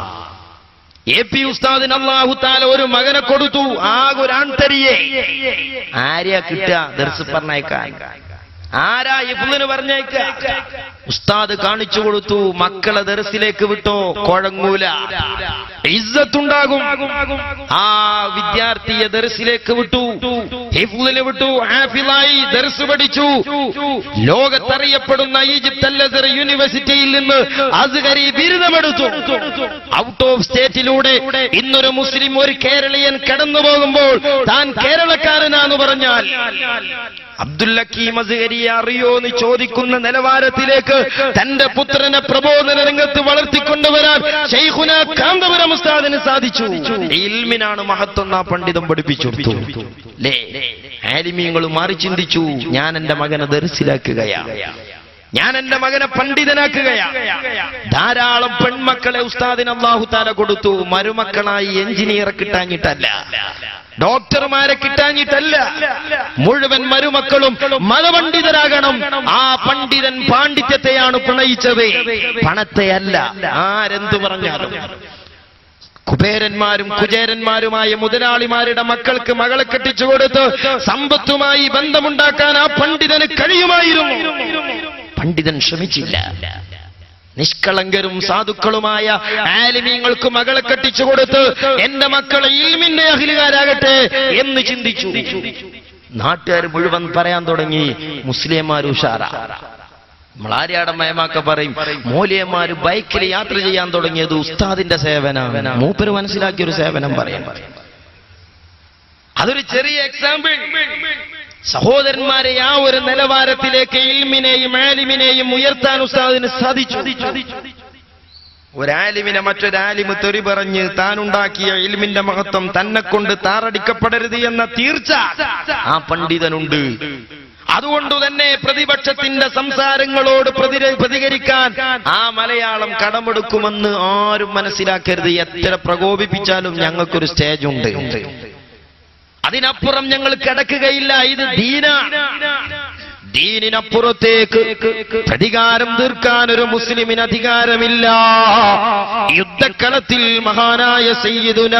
എ പി ഉസ്താദിന് അള്ളാഹു താല ഒരു മകനെ കൊടുത്തു ആകെ ഒരു ആൺതരിയെ ആരെയാ കിട്ടുക ദർസ് പറഞ്ഞേക്കാൻ ആരാ ഇഫ്ലിന് പറഞ്ഞേക്ക ഉസ്താദ് കാണിച്ചു കൊടുത്തു മക്കളെ ദർസിലേക്ക് വിട്ടോ കുഴങ്ങൂല ഇസ്സത്തുണ്ടാകും ആ വിദ്യാർത്ഥിയെ ദർസിലേക്ക് വിട്ടു ഹിഫ്ലിന് വിട്ടു ഹാഫിലായി ദർസ് പഠിച്ചു ലോകത്തറിയപ്പെടുന്ന ഈജിപ്ത് അല്ലസർ യൂണിവേഴ്സിറ്റിയിൽ നിന്ന് അസ്ഹരി ബിരുദമെടുത്തു ഔട്ട് ഓഫ് സ്റ്റേറ്റിലൂടെ ഇന്നൊരു മുസ്ലിം ഒരു കേരളീയൻ കടന്നു പോകുമ്പോൾ താൻ കേരളക്കാരനാന്ന് പറഞ്ഞാൽ അബ്ദുല്ലക്കീം അസ്ഹരിയെ അറിയോ എന്ന് ചോദിക്കുന്ന നിലവാരത്തിലേക്ക് തന്റെ പുത്രനെ പ്രബോധന രംഗത്ത് വളർത്തിക്കൊണ്ടുവരാൻ ശൈഖുന കാന്തപുരം ഉസ്താദിന് സാധിച്ചു ഇൽമിനാണ് മഹത്വം ആ പണ്ഡിതം പഠിപ്പിച്ചു ലേ ആലിമീങ്ങൾ മാറി ചിന്തിച്ചു ഞാൻ എന്റെ മകനെ ദർശിലാക്കുകയാണ് ഞാൻ എന്റെ മകനെ പണ്ഡിതനാക്കുകയാണ് ധാരാളം പെൺമക്കളെ ഉസ്താദിന് അള്ളാഹു താല കൊടുത്തു മരുമക്കളായി എഞ്ചിനീയറെ കിട്ടാഞ്ഞിട്ടല്ല ഡോക്ടർമാരെ കിട്ടാഞ്ഞിട്ടല്ല മുഴുവൻ മരുമക്കളും മതപണ്ഡിതരാകണം ആ പണ്ഡിതൻ പാണ്ഡിത്യത്തെയാണ് പ്രണയിച്ചത് പണത്തെയല്ല ആരെന്തു പറഞ്ഞാലും കുബേരന്മാരും കുചേരന്മാരുമായ മുതലാളിമാരുടെ മക്കൾക്ക് മകളെ കെട്ടിച്ചു കൊടുത്ത് സമ്പത്തുമായി ബന്ധമുണ്ടാക്കാൻ ആ പണ്ഡിതന് കഴിയുമായിരുന്നു പണ്ഡിതൻ ശ്രമിച്ചില്ല നിഷ്കളങ്കരും സാധുക്കളുമായ ആലിമീങ്ങൾക്ക് മകളെ കെട്ടിച്ചു കൊടുത്ത് എന്റെ മക്കളെ ഇൽമിന്റെ അഖിലുകാരാകട്ടെ എന്ന് ചിന്തിച്ചു നാട്ടുകാർ മുഴുവൻ പറയാൻ തുടങ്ങി മുസ്ലിംമാർ ഉഷാറ നമ്മളാര്യാടം മയമാക്ക പറയും മൂല്യന്മാര് ബൈക്കിൽ യാത്ര ചെയ്യാൻ തുടങ്ങിയത് ഉസ്താദിന്റെ സേവനം മൂപ്പര് മനസ്സിലാക്കിയ ഒരു സേവനം പറയാൻ അതൊരു ചെറിയ എക്സാമ്പിൾ സഹോദരന്മാരെ ആ ഒരു നിലവാരത്തിലേക്ക് ഇൽമിനെയും ആലിമിനെയും ഉയർത്താൻ ഉസ്താദിന് സാധിച്ചു ഒരാലിമിനെ മറ്റൊരാലിമ് തെറി പറഞ്ഞ് താനുണ്ടാക്കിയ ഇൽമിന്റെ മഹത്വം തന്നെ കൊണ്ട് താറടിക്കപ്പെടരുത് എന്ന തീർച്ച ആ പണ്ഡിതനുണ്ട് അതുകൊണ്ട് തന്നെ പ്രതിപക്ഷത്തിന്റെ സംസാരങ്ങളോട് പ്രതിര- പ്രതികരിക്കാൻ ആ മലയാളം കടമെടുക്കുമെന്ന് ആരും മനസ്സിലാക്കരുത് എത്ര പ്രകോപിപ്പിച്ചാലും ഞങ്ങൾക്കൊരു സ്റ്റേജ് ഉണ്ട് അതിനപ്പുറം ഞങ്ങൾ കിടക്കുകയില്ല ഇത് ദീന ദീനിനപ്പുറത്തേക്ക് പ്രതികാരം തീർക്കാൻ ഒരു മുസ്ലിമിന് അധികാരമില്ല യുദ്ധക്കളത്തിൽ മഹാനായ സയ്യിദുന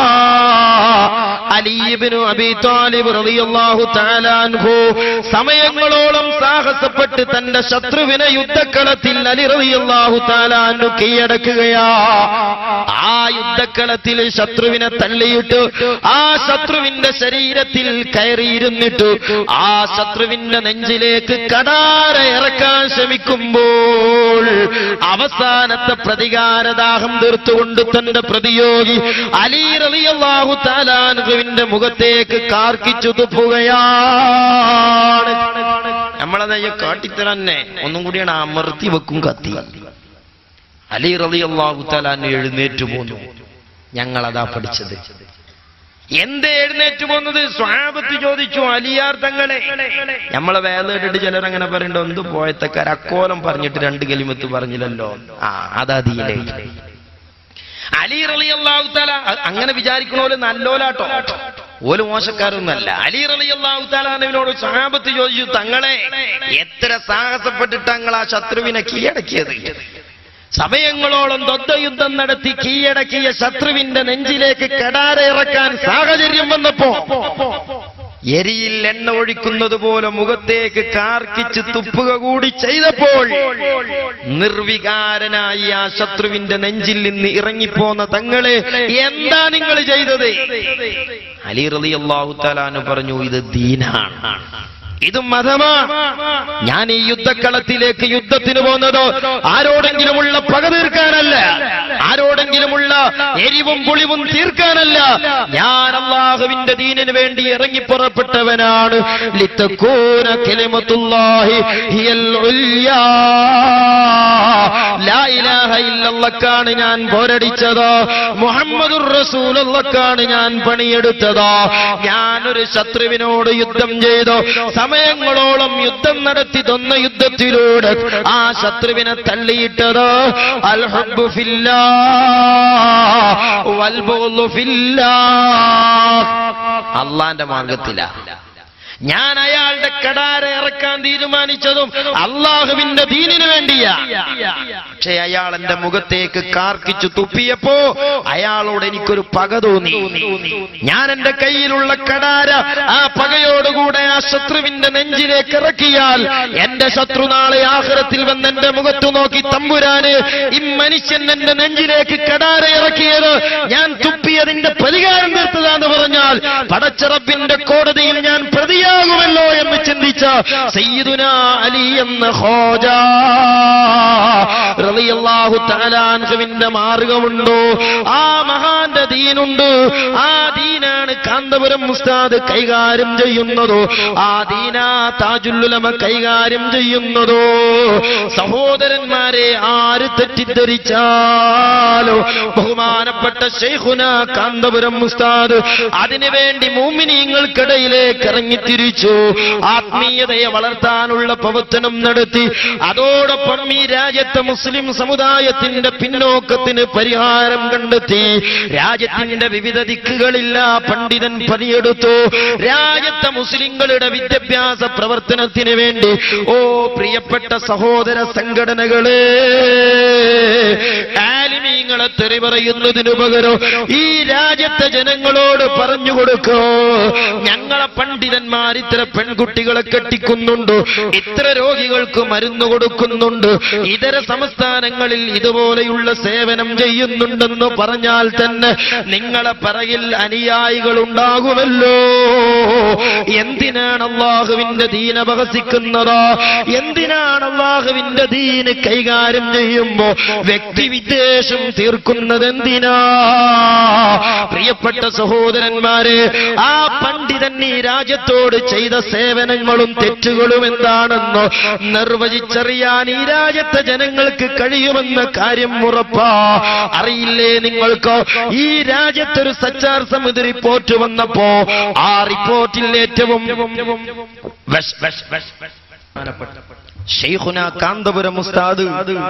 അലീബിനു അബി താലിബ് റളിയല്ലാഹു തആല അൻഹു സമയങ്ങളോളം സാഹസപ്പെട്ട് തന്റെ ശത്രുവിനെ യുദ്ധക്കളത്തിൽ അലി റളിയല്ലാഹു തആല അൻഹു കീഴടക്കുകയാ ആ യുദ്ധക്കളത്തിൽ ശത്രുവിനെ തള്ളിയിട്ട് ആ ശത്രുവിന്റെ ശരീരത്തിൽ കയറിയിരുന്നിട്ട് ആ ശത്രുവിന്റെ നെഞ്ചിലേക്ക് കടാര ഇറക്കാൻ ശ്രമിക്കുമ്പോൾ അവസാനത്തെ പ്രതികാരദാഹം തീർത്തുകൊണ്ട് തന്റെ പ്രതിയോഗി അലി റളിയല്ലാഹു താലാനുവിന്റെ മുഖത്തേക്ക് കാർക്കിച്ചു തുപ്പുകയാണ് നമ്മളത് കാട്ടിത്തന്നെ ഒന്നും കൂടിയാണ് അമർത്തി വെക്കും കത്തി അലി റളിയല്ലാഹു താലാൻ എഴുന്നേറ്റ് പോന്നു ഞങ്ങളതാ പഠിച്ചത് എന്തേ എഴുന്നേറ്റ് പോന്നത് സ്വാപത്ത് ചോദിച്ചു അലിയാർ തങ്ങളെ നമ്മളെ വേലേട്ടിട്ട് ചിലരങ്ങനെ പറയണ്ടോ എന്ത് പോയത്തക്കാർ അക്കോലം പറഞ്ഞിട്ട് രണ്ട് കലിമത്ത് പറഞ്ഞില്ലല്ലോ ആ അതാ ദീലേ അലി റളി അള്ളാഹു താല അങ്ങനെ വിചാരിക്കണോല് നല്ലോലാട്ടോ ഓല് മോശക്കാരൊന്നല്ല അലി റളി അള്ളാഹു താലാനവിനോട് സഹാബത്ത് ചോദിച്ചു തങ്ങളെ എത്ര സാഹസപ്പെട്ടിട്ട് തങ്ങൾ ആ ശത്രുവിനെ കീഴടക്കിയത് സമയങ്ങളോളം യുദ്ധം നടത്തി കീഴടക്കിയ ശത്രുവിന്റെ നെഞ്ചിലേക്ക് കടാര ഇറക്കാൻ സാഹചര്യം വന്നപ്പോ എരിയിൽ എണ്ണ ഒഴിക്കുന്നത് പോലെ മുഖത്തേക്ക് കാർക്കിച്ച് തുപ്പുക കൂടി ചെയ്തപ്പോൾ നിർവികാരനായി ആ ശത്രുവിന്റെ നെഞ്ചിൽ നിന്ന് ഇറങ്ങിപ്പോന്ന തങ്ങളെ എന്താ നിങ്ങൾ ചെയ്തത് അലി റലി അള്ളാഹു താലാന് പറഞ്ഞു ഇത് ദീനാണ് ഇത് മതമാണ് ഞാൻ ഈ യുദ്ധക്കളത്തിലേക്ക് യുദ്ധത്തിന് പോകുന്നത് ആരോടെങ്കിലുമുള്ള പക തീർക്കാനല്ല ആരോടെങ്കിലുമുള്ള എരിവും പുളിവും തീർക്കാനല്ല ഞാൻ അള്ളാഹുവിന്റെ ദീനിന് വേണ്ടി ഇറങ്ങി പുറപ്പെട്ടവനാണ് ലിത്തക്കൂന കലിമത്തുല്ലാഹി ഹിയൽ ഉല്യാ. ലാ ഇലാഹ ഇല്ലല്ലക്കാണ് ഞാൻ പോരടിച്ചത് മുഹമ്മദുർ റസൂലുള്ളക്കാണ് ഞാൻ പണിയെടുത്തത് ഞാനൊരു ശത്രുവിനോട് യുദ്ധം ചെയ്തു സമയങ്ങളോളം യുദ്ധം നടത്തി തൊന്ന യുദ്ധത്തിലൂടെ ആ ശത്രുവിനെ തള്ളിയിട്ടത് അൽ ഹബ്ബു ഫില്ലാ വൽ ബുഗ്ളു ഫില്ലാ അള്ളാന്റെ മാർഗത്തിലാ ഞാൻ അയാളുടെ കടാര ഇറക്കാൻ തീരുമാനിച്ചതും അള്ളാഹുവിന്റെ ദീനിനു വേണ്ടിയാ പക്ഷെ അയാൾ എന്റെ മുഖത്തേക്ക് കാർക്കിച്ചു തുപ്പിയപ്പോ അയാളോട് എനിക്കൊരു പക തോന്നി ഞാൻ എന്റെ കയ്യിലുള്ള കടാര ആ പകയോടുകൂടെ ആ ശത്രുവിന്റെ നെഞ്ചിലേക്ക് ഇറക്കിയാൽ എന്റെ ശത്രു നാളെ ആഹ്റത്തിൽ വന്ന് എന്റെ മുഖത്ത് നോക്കി തമ്പുരാന് ഈ മനുഷ്യൻ എന്റെ നെഞ്ചിലേക്ക് കടാര ഇറക്കിയത് ഞാൻ തുപ്പിയതിന്റെ പ്രതികാരം തീർത്തതാന്ന് പറഞ്ഞാൽ പടച്ചറപ്പിന്റെ കോടതിയിൽ ഞാൻ പ്രതിയാകുമല്ലോ എന്ന് ചിന്തിച്ച സ്വീകരിച്ച സയ്യിദുന അലി എന്ന ഹോജ റളിയല്ലാഹു തആലാൻഹുവിന്റെ മാർഗമുണ്ടോ ആ മഹാന്റെ ദീനുണ്ട് ആ ദീനാണ് കാന്തപുരം ഉസ്താദ് കൈകാര്യം ചെയ്യുന്നതോ ആ ദീനാ താജുല്ലുലമ കൈകാര്യം ചെയ്യുന്നതോ സഹോദരന്മാരെ ആര് തെറ്റിദ്ധരിച്ചാലോ ബഹുമാനപ്പെട്ട ശൈഖുന കാന്തപുരം ഉസ്താദ് അതിനുവേണ്ടി മൂമിനീങ്ങൾക്കിടയിലേക്ക് ഇറങ്ങിത്തിരിച്ചു ആത്മീയതയെ വളർത്താനുള്ള പ്രവർത്തനം നടത്തി അതോടൊപ്പം ഈ രാജ്യത്തെ മുസ്ലിം സമുദായത്തിന്റെ പിന്നോക്കത്തിന് പരിഹാരം കണ്ടെത്തി രാജ്യത്തിന്റെ വിവിധ ദിക്കുകളില്ല പണ്ഡിതൻ പണിയെടുത്തു രാജ്യത്തെ മുസ്ലിങ്ങളുടെ വിദ്യാഭ്യാസ പ്രവർത്തനത്തിന് വേണ്ടി ഓ പ്രിയപ്പെട്ട സഹോദര സംഘടനകളെ ആലിമീങ്ങളെ തെറി പറയുന്നതിനു പകരം ഈ രാജ്യത്തെ ജനങ്ങളോട് പറഞ്ഞു കൊടുക്കോ ഞങ്ങളെ പണ്ഡിതന്മാർ ഇത്ര പെൺകുട്ടികളെ കെട്ടിക്കുന്നുണ്ട് ഇത്ര രോഗികൾക്ക് മരുന്ന് കൊടുക്കുന്നുണ്ട് ഇതര സംസ്ഥാനങ്ങളിൽ ഇതുപോലെയുള്ള സേവനം ചെയ്യുന്നുണ്ടെന്ന് പറഞ്ഞാൽ തന്നെ നിങ്ങളെ പറയിൽ അനുയായികൾ ഉണ്ടാകുമല്ലോ എന്തിനാണ് അള്ളാഹുവിന്റെ ദീന അപഹസിക്കുന്നത് എന്തിനാണ് അള്ളാഹുവിന്റെ ദീന് കൈകാര്യം ചെയ്യുമ്പോ വ്യക്തിവിദ്വേഷം തീർക്കുന്നത് എന്തിനാ പ്രിയപ്പെട്ട സഹോദരന്മാരെ ആ പണ്ഡിതൻ ഈ രാജ്യത്തോട് ചെയ്ത സേവനങ്ങളും തെറ്റുകളും എന്താണെന്ന് നിർവചിച്ചറിയാൻ ഈ രാജ്യത്തെ ജനങ്ങൾക്ക് കഴിയുമെന്ന കാര്യം ഉറപ്പാ അറിയില്ലേ നിങ്ങൾക്ക് ഈ രാജ്യത്തൊരു സച്ചാർ സമിതി റിപ്പോർട്ട് വന്നപ്പോ ആ റിപ്പോർട്ടിൽ ഏറ്റവും വെഷ്- വെഷ്- വെഷ്- ഷെയ്ഖുന കാന്തപുരം ഉസ്താദ്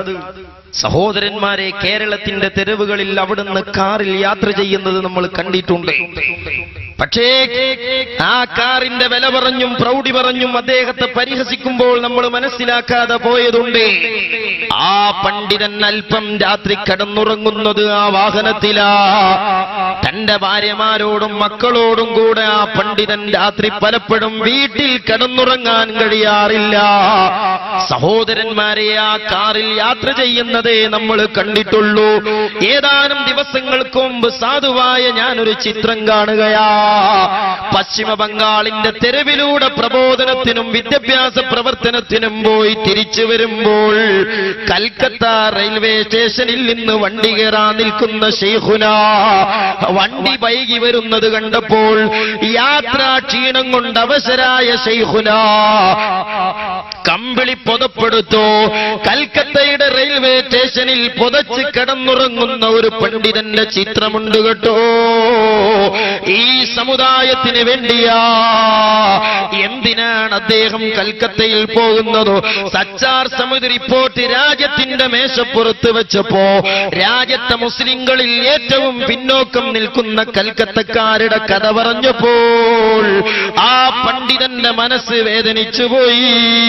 സഹോദരന്മാരെ കേരളത്തിന്റെ തെരുവുകളിൽ അവിടുന്ന് കാറിൽ യാത്ര ചെയ്യുന്നത് നമ്മൾ കണ്ടിട്ടുണ്ട് പക്ഷേ ആ കാറിന്റെ വില പറഞ്ഞും പ്രൗഢി പറഞ്ഞും അദ്ദേഹത്തെ പരിഹസിക്കുമ്പോൾ നമ്മൾ മനസ്സിലാക്കാതെ പോയതുണ്ട് ആ പണ്ഡിതൻ അല്പം രാത്രി കടന്നുറങ്ങുന്നത് ആ വാഹനത്തിലാ തന്റെ ഭാര്യമാരോടും മക്കളോടും കൂടെ ആ പണ്ഡിതൻ രാത്രി പലപ്പോഴും വീട്ടിൽ കിടന്നുറങ്ങാൻ കഴിയാറില്ല സഹോദരന്മാരെ ആ കാറിൽ യാത്ര ചെയ്യുന്നതേ നമ്മൾ കണ്ടിട്ടുള്ളൂ ഏതാനും ദിവസങ്ങൾക്ക് മുമ്പ് സാധുവായ ഞാനൊരു ചിത്രം കാണുകയാ പശ്ചിമ ബംഗാളിന്റെ തെരുവിലൂടെ പ്രബോധനത്തിനും വിദ്യാഭ്യാസ പ്രവർത്തനത്തിനും പോയി തിരിച്ചു വരുമ്പോൾ കൽക്കത്ത റെയിൽവേ സ്റ്റേഷനിൽ നിന്ന് വണ്ടി കയറാൻ നിൽക്കുന്ന ഷെയ്ഖുന വണ്ടി വൈകി വരുന്നത് കണ്ടപ്പോൾ യാത്രാ ക്ഷീണം കൊണ്ട് അവശരായ ഷെയ്ഖുന കമ്പിളി പുതപ്പെടുത്തു കൽക്കത്തയുടെ റെയിൽവേ സ്റ്റേഷനിൽ പുതച്ച് കിടന്നുറങ്ങുന്ന ഒരു പണ്ഡിതന്റെ ചിത്രമുണ്ട് കേട്ടോ ഈ സമുദായത്തിന് വേണ്ടിയാ എന്തിനാണ് അദ്ദേഹം കൽക്കത്തയിൽ പോകുന്നത് സച്ചാർ സമിതി റിപ്പോർട്ട് രാജ്യത്തിന്റെ മേശപ്പുറത്ത് വെച്ചപ്പോ രാജ്യത്തെ മുസ്ലിങ്ങളിൽ ഏറ്റവും പിന്നോക്കം നിൽക്കുന്ന കൽക്കത്തക്കാരുടെ കഥ പറഞ്ഞപ്പോൾ ആ പണ്ഡിതന്റെ മനസ്സ് വേദനിച്ചു പോയി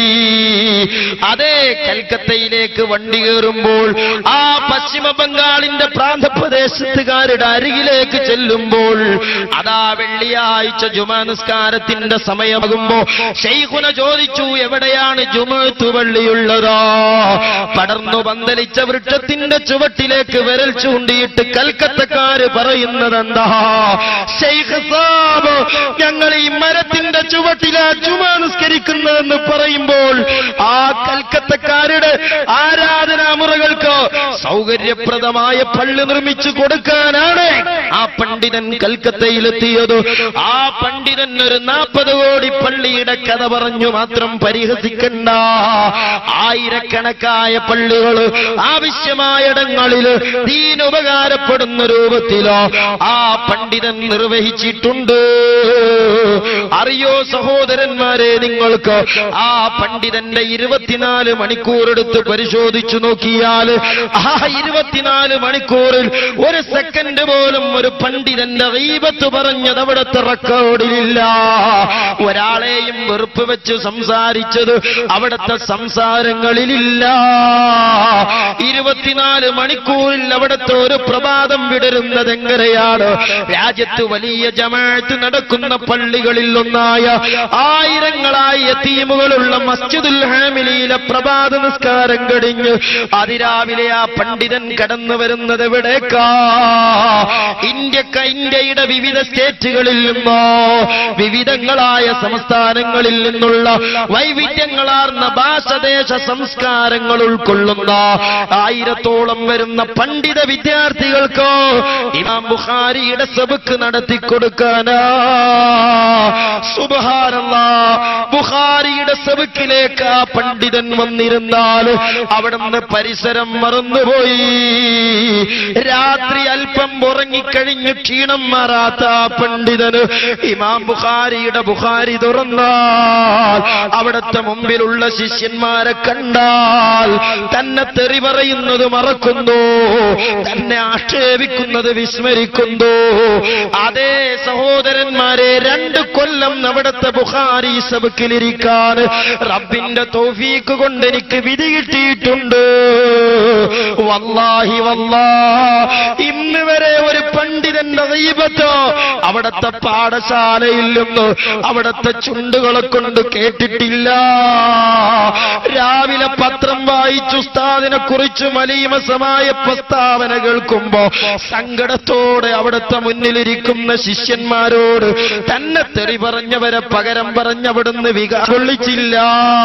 അതേ കൽക്കത്തയിലേക്ക് വണ്ടി കയറുമ്പോൾ ആ പശ്ചിമ ബംഗാളിന്റെ പ്രാന്തപ്രദേശത്തുകാരുടെ അരികിലേക്ക് ചെല്ലുമ്പോൾ അതാ വെള്ളിയാഴ്ച ജുമാ നിസ്കാരത്തിന്റെ സമയമാകുമ്പോ ഷെയ്ഖുന ചോദിച്ചു എവിടെയാണ് ജുമത്ത് പള്ളിയുള്ളതോ പടർന്നു പന്തലിച്ച വൃക്ഷത്തിന്റെ ചുവട്ടിലേക്ക് വിരൽ ചൂണ്ടിയിട്ട് കൽക്കത്തക്കാര് പറയുന്നത് എന്താ ഷെയ്ഖ് സാബ് ഞങ്ങൾ ഈ മരത്തിന്റെ ചുവട്ടിലാ ജുമാ നിസ്കരിക്കുന്നതെന്ന് പറയുമ്പോൾ ആ കൽക്കത്തക്കാരുടെ ആരാധനാമുറകൾക്ക് സൗകര്യപ്രദമായ പള്ളി നിർമ്മിച്ചു കൊടുക്കാനാണ് ആ പണ്ഡിതൻ കൽക്കത്തയിലെത്തിയത് ആ പണ്ഡിതൻ ഒരു നാൽപ്പത് കോടി പള്ളിയുടെ കഥ പറഞ്ഞു മാത്രം പരിഹസിക്കണ്ട ആയിരക്കണക്കായ പള്ളികൾ ആവശ്യമായിടങ്ങളിൽ ദീനുപകാരപ്പെടുന്ന രൂപത്തിലോ ആ പണ്ഡിതൻ നിർവഹിച്ചിട്ടുണ്ട് അറിയോ സഹോദരന്മാരെ നിങ്ങൾക്ക് ആ പണ്ഡിതന്റെ ഇരുപത്തിനാല് മണിക്കൂർ എടുത്ത് പരിശോധിച്ചു നോക്കിയാൽ ആ ഇരുപത്തിനാല് മണിക്കൂറിൽ ഒരു സെക്കൻഡ് പോലും ഒരു പണ്ഡിതന്റെ റീബത്ത് പറഞ്ഞത് അവിടുത്തെ റെക്കോർഡിലില്ല ഒരാളെയും വെറുപ്പ് വെച്ച് സംസാരിച്ചത് അവിടുത്തെ സംസാരങ്ങളിലില്ല ഇരുപത്തിനാല് മണിക്കൂറിൽ അവിടുത്തെ ഒരു പ്രഭാതം വിടരുന്നത് എങ്ങനെയാണ് രാജ്യത്ത് വലിയ ജമാഅത്ത് നടക്കുന്ന പള്ളികളിൽ ഒന്നായ ആയിരങ്ങളായ യത്തീമുകളുള്ള മസ്ജിദുൽ ഹാമിലിയിലെ പ്രഭാത നിസ്കാരം കഴിഞ്ഞ് അതിരാവിലെ ആ പണ്ഡിതൻ കടന്നു വരുന്നത് എവിടേക്കാ ഇന്ത്യക്ക ഇന്ത്യയുടെ വിവിധ സ്റ്റേറ്റുകളിൽ നിന്നോ വിവിധങ്ങളായ സംസ്ഥാനങ്ങളിൽ നിന്നുള്ള വൈവിധ്യങ്ങളാർന്ന ഭാഷദേശ സംസ്കാരങ്ങൾ ഉൾക്കൊള്ളുന്ന ആയിരത്തോളം വരുന്ന പണ്ഡിത വിദ്യാർത്ഥികൾക്ക് ഇമാം ബുഖാരിയുടെ സബക്ക് നടത്തി കൊടുക്കാനാ സുബഹാനല്ല ബുഖാരിയുടെ സബക്കിലേക്ക് ആ പണ്ഡിതൻ വന്നിരുന്നാൽ അവിടുന്ന് പരിസരം മറന്നുപോയി രാത്രി അല്പം ഉറങ്ങിക്കഴിഞ്ഞ് ക്ഷീണം മാറാത്ത ആ പണ്ഡിതന് ഇമാം ബുഖാരിയുടെ ബുഖാരി തുറന്നാൽ അവിടുത്തെ മുമ്പിലുള്ള ശിഷ്യന്മാരെ കണ്ടാൽ തന്നെ തെറി പറയുന്നത് മറക്കുന്നു തന്നെ ആക്ഷേപിക്കുന്നത് വിസ്മരിക്കുന്നു അതേ സഹോദരന്മാരെ രണ്ട് കൊല്ലം അവിടുത്തെ ബുഖാരി സബക്കിലിരിക്കാൻ റബ്ബിന്റെ തോഫീക്ക് കൊണ്ട് എനിക്ക് വിധി കിട്ടിയിട്ടുണ്ട് വല്ലാഹി വല്ലാ ഇന്ന് വരെ ഒരു പണ്ഡിതന്റെ ദൈവത്തോ അവിടത്തെ പാഠശാലയിൽ നിന്ന് അവിടത്തെ ചുണ്ടുകളെ കൊണ്ട് കേട്ടിട്ടില്ല രാവിലെ പത്രം വായിച്ചു ഉസ്താദിനെ കുറിച്ച് മലീമസമായ പ്രസ്താവന കേൾക്കുമ്പോ സങ്കടത്തോടെ അവിടുത്തെ മുന്നിലിരിക്കുന്ന ശിഷ്യന്മാരോട് തന്നെ തെറി പറഞ്ഞവരെ പകരം പറഞ്ഞവിടുന്ന് വികാരൊള്ളിച്ചില്ല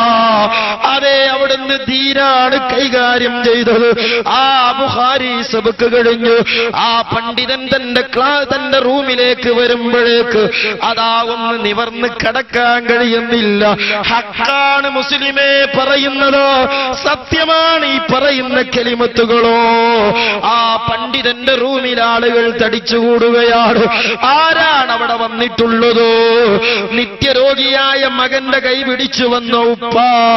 അതെ അവിടുന്ന് ധീരാണ് കൈകാര്യം ചെയ്തത് ആ ബുഹാരി സബക്ക് കഴിഞ്ഞു ആ പണ്ഡിതൻ തന്റെ ക്ലാ തന്റെ റൂമിലേക്ക് വരുമ്പോഴേക്ക് അതാ ഒന്ന് നിവർന്ന് കിടക്കാൻ കഴിയുന്നില്ല ഹക്കാണ് മുസ്ലിമേ പറയുന്നത് സത്യമാണ് ഈ പറയുന്ന കെളിമത്തുകളോ ആ പണ്ഡിതന്റെ റൂമിൽ ആളുകൾ തടിച്ചുകൂടുകയാണ് ആരാണ് അവിടെ വന്നിട്ടുള്ളതോ നിത്യരോഗിയായ മകന്റെ കൈ പിടിച്ചു വന്ന ഉപ്പ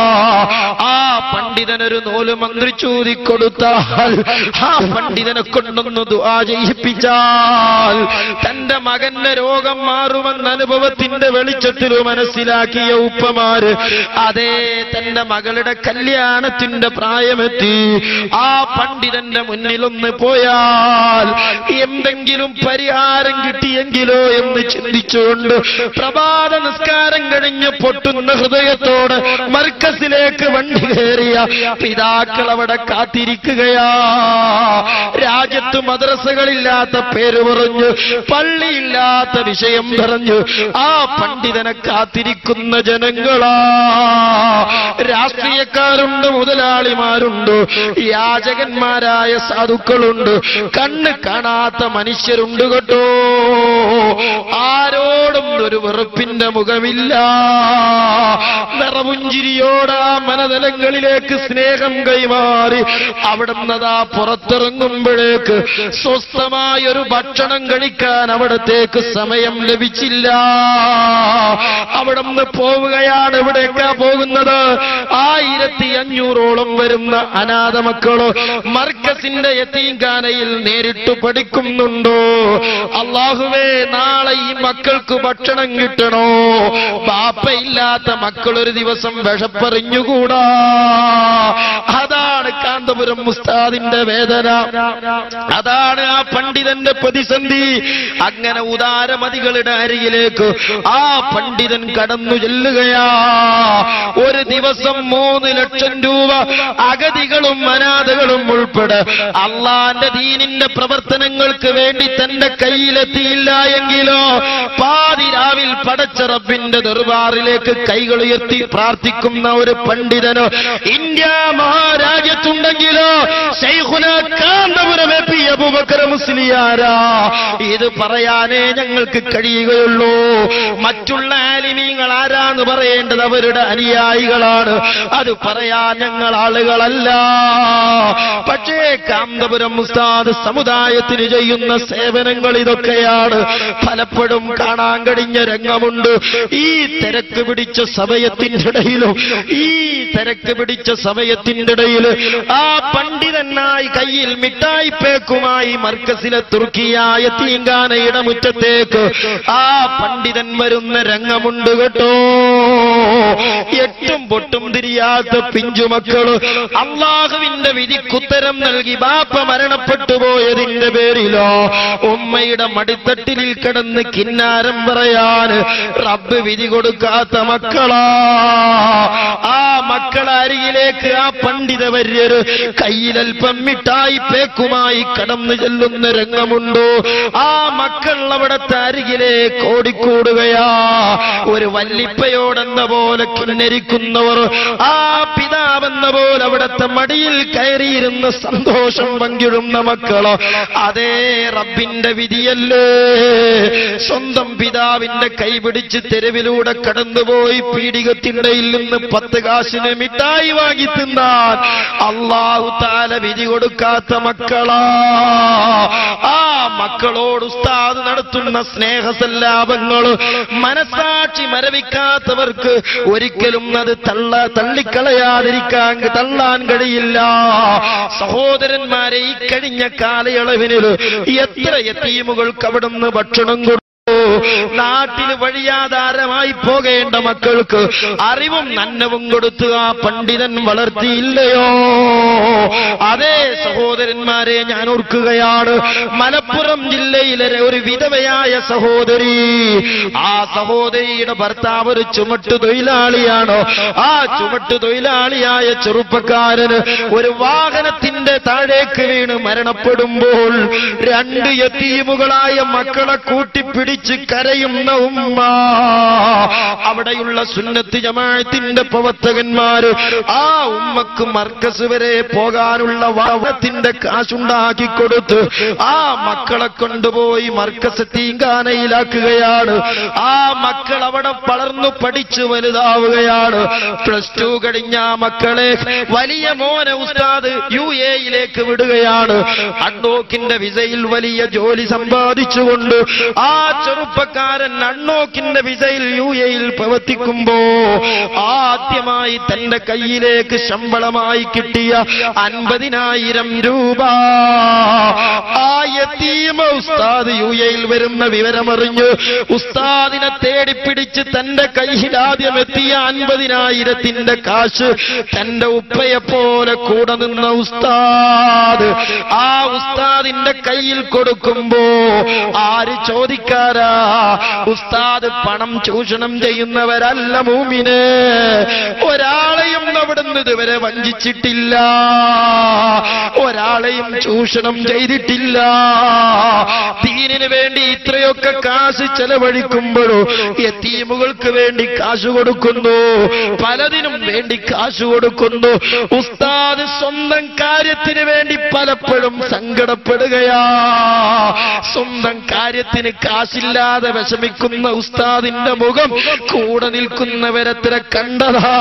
ആ പണ്ഡിതനൊരു നൂല് മന്ത്രിച്ചൂതി കൊടുത്താൽ ആ പണ്ഡിതനെ കൊണ്ടൊന്ന് ദുആ ചെയ്യിപ്പിച്ചാൽ തന്റെ മകന്റെ രോഗം മാറുമെന്ന അനുഭവത്തിന്റെ വെളിച്ചത്തിൽ മനസ്സിലാക്കിയ ഉപ്പമാര് അതേ തന്റെ മകളുടെ കല്യാണത്തിന്റെ പ്രായമെത്തി ആ പണ്ഡിതന്റെ മുന്നിലൊന്ന് പോയാൽ എന്തെങ്കിലും പരിഹാരം കിട്ടിയെങ്കിലോ എന്ന് ചിന്തിച്ചുകൊണ്ട് പ്രഭാത നിസ്കാരം കഴിഞ്ഞ് പൊട്ടുന്ന ഹൃദയത്തോട് മർക്കസിലേക്ക് വണ്ടി കയറിയ പിതാക്കൾ അവിടെ കാത്തിരിക്കുകയാ രാജ്യത്ത് മദ്രസകളില്ലാത്ത പേര് പറഞ്ഞു പള്ളിയില്ലാത്ത വിഷയം പറഞ്ഞു ആ പണ്ഡിതനെ കാത്തിരിക്കുന്ന ജനങ്ങളാ രാഷ്ട്രീയക്കാരുണ്ട് മുതലാളിമാരുണ്ട് യാചകന്മാരായ സാധുക്കളുണ്ട് കണ്ണ് കാണാത്ത മനുഷ്യരുണ്ട് കേട്ടോ ആരോടും ഒരു വെറുപ്പിന്റെ മുഖമില്ല നിറപുഞ്ചിരിയോട് ആ മനതലങ്ങളിലേക്ക് സ്നേഹം കൈമാറി അവിടുന്നതാ പുറത്തിറങ്ങുമ്പോഴേക്ക് സ്വസ്ഥമായൊരു ഭക്ഷണം കഴിക്കാൻ അവിടത്തേക്ക് സമയം ലഭിച്ചില്ല അവിടുന്ന് പോവുകയാണ് ഇവിടേക്കാ പോകുന്നത് ആയിരത്തി അഞ്ഞൂറോളം വരുന്ന അനാഥ മക്കളോ മർക്കസിന്റെ യത്തീങ്കാനയിൽ നേരിട്ട് പഠിക്കുന്നുണ്ടോ അള്ളാഹുവേ നാളെ ഈ മക്കൾക്ക് ഭക്ഷണം കിട്ടണോ ബാപ്പയില്ലാത്ത മക്കൾ ഒരു ദിവസം വിഷപ്പറിഞ്ഞുകൂടാ അതാണ് കാന്തപുരം മുസ്താദിന്റെ വേദന അതാണ് ആ പണ്ഡിതന്റെ പ്രതിസന്ധി അങ്ങനെ ഉദാരമതികളുടെ അരികിലേക്ക് ആ പണ്ഡിതൻ കടന്നു ചെല്ലുകയാ ഒരു ദിവസം മൂന്ന് ലക്ഷം രൂപ അഗതികളും അനാഥകളും ഉൾപ്പെടെ അള്ളാന്റെ ദീനിന്റെ പ്രവർത്തനങ്ങൾക്ക് വേണ്ടി തന്റെ കയ്യിലെത്തിയില്ല എങ്കിലോ പാതിരാവിൽ പടച്ച റബ്ബിന്റെ ദർബാറിലേക്ക് കൈകൾ ഉയർത്തി പ്രാർത്ഥിക്കുന്ന ഒരു പണ്ഡിതനോ ഇന്ത്യ മഹാരാജ്യത്തുണ്ടെങ്കിലോ ശൈഖുന കാന്തപുരം എ പി അബൂബക്കർ മുസ്ലിയാരാ ഇത് പറയാനേ ഞങ്ങൾക്ക് കഴിയുകയുള്ളൂ മറ്റുള്ള ആലിമീങ്ങൾ ആരാന്ന് പറയേണ്ടത് അവരുടെ അനുയായികളാണ് അത് പറയാൻ ഞങ്ങൾ ആളുകളല്ല പക്ഷേ കാന്തപുരം മുസ്താദ് സമുദായത്തിന് ചെയ്യുന്ന സേവനങ്ങൾ ഇതൊക്കെയാണ് പലപ്പോഴും കാണാൻ കഴിഞ്ഞ രംഗമുണ്ട് ഈ തിരക്ക് പിടിച്ച സമയത്തിന്റെ ഇടയിലും ഈ തിരക്ക് പിടിച്ച സമയത്തിന്റെ ഇടയിൽ ആ പണ്ഡിതനായി കയ്യിൽ മിഠായി പേക്കുമായി മർക്കസിലെ തുർക്കിയായ തീങ്കാനയുടെ മുറ്റത്തേക്ക് ആ പണ്ഡിതൻ വരുന്ന രംഗമുണ്ട് കേട്ടോ എട്ടും പൊട്ടും തിരിയാത്ത പിഞ്ചുമക്കള് അള്ളാഹുവിന്റെ വിധിക്കുത്തരം നൽകി ബാപ്പ മരണപ്പെട്ടു പോയതിന്റെ പേരിലോ ഉമ്മയുടെ മടിത്തട്ടിലിൽ കിടന്ന് കിന്നാരം പറയാൻ റബ്ബ് വിധി കൊടുക്കാത്ത മക്കളാ ആ മക്കളരികിലേക്ക് ആ പണ്ഡിത വര്യര് കയ്യിലൽപ്പം മിഠായി പേക്കുമായി കടന്നു ചെല്ലുന്ന രംഗമുണ്ടോ ആ മക്കൾ അവിടത്തെ അരികിലേക്ക് ഓടിക്കൂടുകയാ ഒരു വല്ലിപ്പയോടെന്ന പോലെ കിന്നരിക്കുന്നവർ ആ പിതാവെന്ന പോലെ അവിടത്തെ മടിയിൽ കയറിയിരുന്ന സന്തോഷം പങ്കിടുന്ന മക്കളോ അതേ റബ്ബിന്റെ വിധിയല്ലേ സ്വന്തം പിതാവിന്റെ കൈ പിടിച്ച് തെരുവിലൂടെ കടന്നുപോയി പീഡികത്തിണ്ടയിൽ നിന്ന് പത്ത് കാശിന് മിഠായി വാങ്ങി തിന്നാൻ അള്ളാഹു താല വിധി കൊടുക്കാത്ത മക്കളാ ആ മക്കളോട് ഉസ്താദ് നടത്തുന്ന സ്നേഹസല്ലാപങ്ങൾ മനസാക്ഷി മരവിക്കാത്തവർക്ക് ഒരിക്കലും അത് തള്ള തള്ളിക്കളയാതിരിക്കാൻ തള്ളാൻ കഴിയില്ല സഹോദരന്മാരെ ഈ കഴിഞ്ഞ കാലയളവിനിൽ എത്ര എത്തീമുകൾക്ക് അവിടുന്ന് ഭക്ഷണം കൊടുത്തു നാട്ടിൽ വഴിയാധാരമായി പോകേണ്ട മക്കൾക്ക് അറിവും നന്നവും കൊടുത്ത് ആ പണ്ഡിതൻ വളർത്തിയില്ലയോ അതേ സഹോദരന്മാരെ ഞാൻ ഓർക്കുകയാണ് മലപ്പുറം ജില്ലയിലെ ഒരു വിധവയായ സഹോദരി ആ സഹോദരിയുടെ ഭർത്താവ് ഒരു ചുമട്ടു തൊഴിലാളിയാണോ ആ ചുമട്ടു തൊഴിലാളിയായ ചെറുപ്പക്കാരന് ഒരു വാഹനത്തിന്റെ താഴേക്ക് വീണ് മരണപ്പെടുമ്പോൾ രണ്ട് യത്തീമുകളായ മക്കളെ കൂട്ടിപ്പിടിച്ച് കരയുന്ന ഉമ്മ അവിടെയുള്ള സുന്നത്ത് ജമാഅത്തിന്റെ പ്രവർത്തകന്മാര് ആ ഉമ്മക്ക് മർക്കസ് വരെ പോകാനുള്ള വാഹനത്തിന്റെ കാശുണ്ടാക്കി കൊടുത്ത് ആ മക്കളെ കൊണ്ടുപോയി മർക്കസ് തീങ്കാനയിലാക്കുകയാണ് ആ മക്കൾ അവിടെ വളർന്നു പഠിച്ചു വലുതാവുകയാണ് പ്ലസ് ടു കഴിഞ്ഞ ആ മക്കളെ വലിയ മോനെ ഉസ്താദ് യു എയിലേക്ക് വിടുകയാണ് അണ്ണോക്കിന്റെ വിസയിൽ വലിയ ജോലി സമ്പാദിച്ചുകൊണ്ട് ആ ചെറുപ്പക്കാരൻ അണ്ണോക്കിന്റെ വിസയിൽ യു എയിൽ പ്രവർത്തിക്കുമ്പോ ആദ്യമായി തന്റെ കയ്യിലേക്ക് ശമ്പളമായി കിട്ടിയ അൻപതിനായിരം രൂപ ആ യത്തീമ ഉസ്താദ് യു എയിൽ വരുന്ന വിവരമറിഞ്ഞ് ഉസ്താദിനെ തേടിപ്പിടിച്ച് തന്റെ കയ്യിൽ ആദ്യം എത്തിയ അൻപതിനായിരത്തിന്റെ കാശ് തന്റെ ഉപ്പയെ പോലെ കൂടെ നിന്ന ഉസ്താദ് ആ ഉസ്താദിന്റെ കയ്യിൽ കൊടുക്കുമ്പോ ആര് ചോദിക്കാരാ ഉസ്താദ് പണം ചൂഷണം ചെയ്യുന്നവരല്ല മൂമിന് ഒരാളെയും അവിടുന്ന് ഇതുവരെ വഞ്ചിച്ചിട്ടില്ല ഒരാളെയും ചൂഷണം ചെയ്തിട്ടില്ല ദീനിന് വേണ്ടി ഇത്രയൊക്കെ കാശ് ചെലവഴിക്കുമ്പോഴോ എത്തീമുകൾക്ക് വേണ്ടി കാശ് കൊടുക്കുന്നു പലതിനും വേണ്ടി കാശ് കൊടുക്കുന്നു ഉസ്താദ് സ്വന്തം കാര്യത്തിന് വേണ്ടി പലപ്പോഴും സങ്കടപ്പെടുകയാ സ്വന്തം കാര്യത്തിന് കാശില്ലാതെ വിഷമിക്കുന്ന ഉസ്താദിന്റെ മുഖം കൂടെ നിൽക്കുന്നവരെത്ര കണ്ടതാ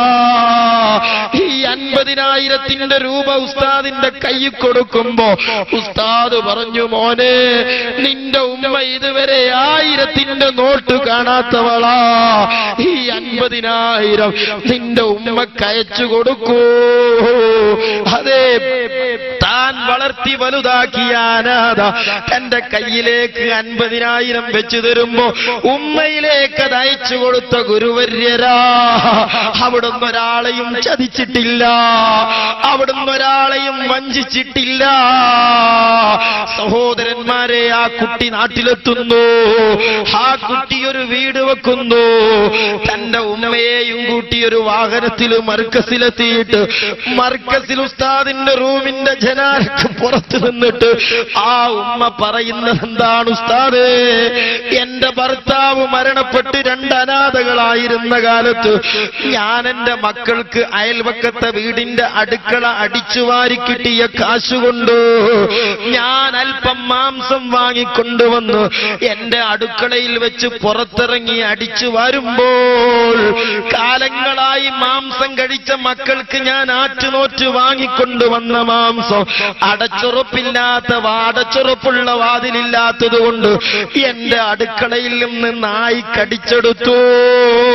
ഈ അൻപതിനായിരത്തിന്റെ രൂപ ഉസ്താദിന്റെ കയ്യിൽ കൊടുക്കുമ്പോ ഉസ്താദ് പറഞ്ഞു മോനെ നിന്റെ ഉമ്മ ഇതുവരെ ആയിരത്തിന്റെ നോട്ട് കാണാത്തവളാ ഈ അൻപതിനായിരം നിന്റെ ഉമ്മക്ക് അയച്ചു കൊടുക്കൂ അതെ താൻ വളർത്തി വലുതാക്കിയ അനാഥ തന്റെ കയ്യിലേക്ക് അൻപതിനായിരം വെച്ചു തരുമ്പോ ഉമ്മയിലേക്ക് അത് അയച്ചു കൊടുത്ത ഗുരുവര്യരാ അവിടുന്ന് ഒരാളെയും ചതിച്ചിട്ടില്ല അവിടുന്ന് ഒരാളെയും വഞ്ചിച്ചിട്ടില്ല സഹോദരന്മാരെ ആ കുട്ടി നാട്ടിലെത്തുന്നു ആ കുട്ടി ഒരു വീട് വെക്കുന്നു തന്റെ ഉമ്മയെയും കൂട്ടി ഒരു വാഹനത്തിൽ മർക്കസിലെത്തിയിട്ട് മർക്കസിൽ ഉസ്താദിന്റെ റൂമിന്റെ ജനാലക്ക് പുറത്തു നിന്നിട്ട് ആ ഉമ്മ പറയുന്നത് എന്താണ് ഉസ്താദേ എന്റെ ഭർത്താവ് മരണപ്പെട്ട് രണ്ട് അനാഥകളായിരുന്ന കാലത്ത് ഞാൻ എന്റെ മക്കൾക്ക് അയൽവക്കത്തെ വീടിന്റെ അടുക്കള അടിച്ചു വാരി കിട്ടിയ കാശുകൊണ്ട് ഞാൻ അല്പം മാംസം വാങ്ങിക്കൊണ്ടുവന്ന് എന്റെ അടുക്കളയിൽ വെച്ച് പുറത്തിറങ്ങി അടിച്ചു വരുമ്പോൾ കാലങ്ങളായി മാംസം കഴിച്ച മക്കൾക്ക് ഞാൻ ആറ്റുനോറ്റ് വാങ്ങിക്കൊണ്ടുവന്ന മാംസം അടച്ചുറപ്പില്ലാത്ത വാടച്ചുറപ്പുള്ള വാതിലില്ലാത്തത് കൊണ്ട് എന്റെ അടുക്കളയിൽ നിന്ന് നായി കടിച്ചെടുത്തു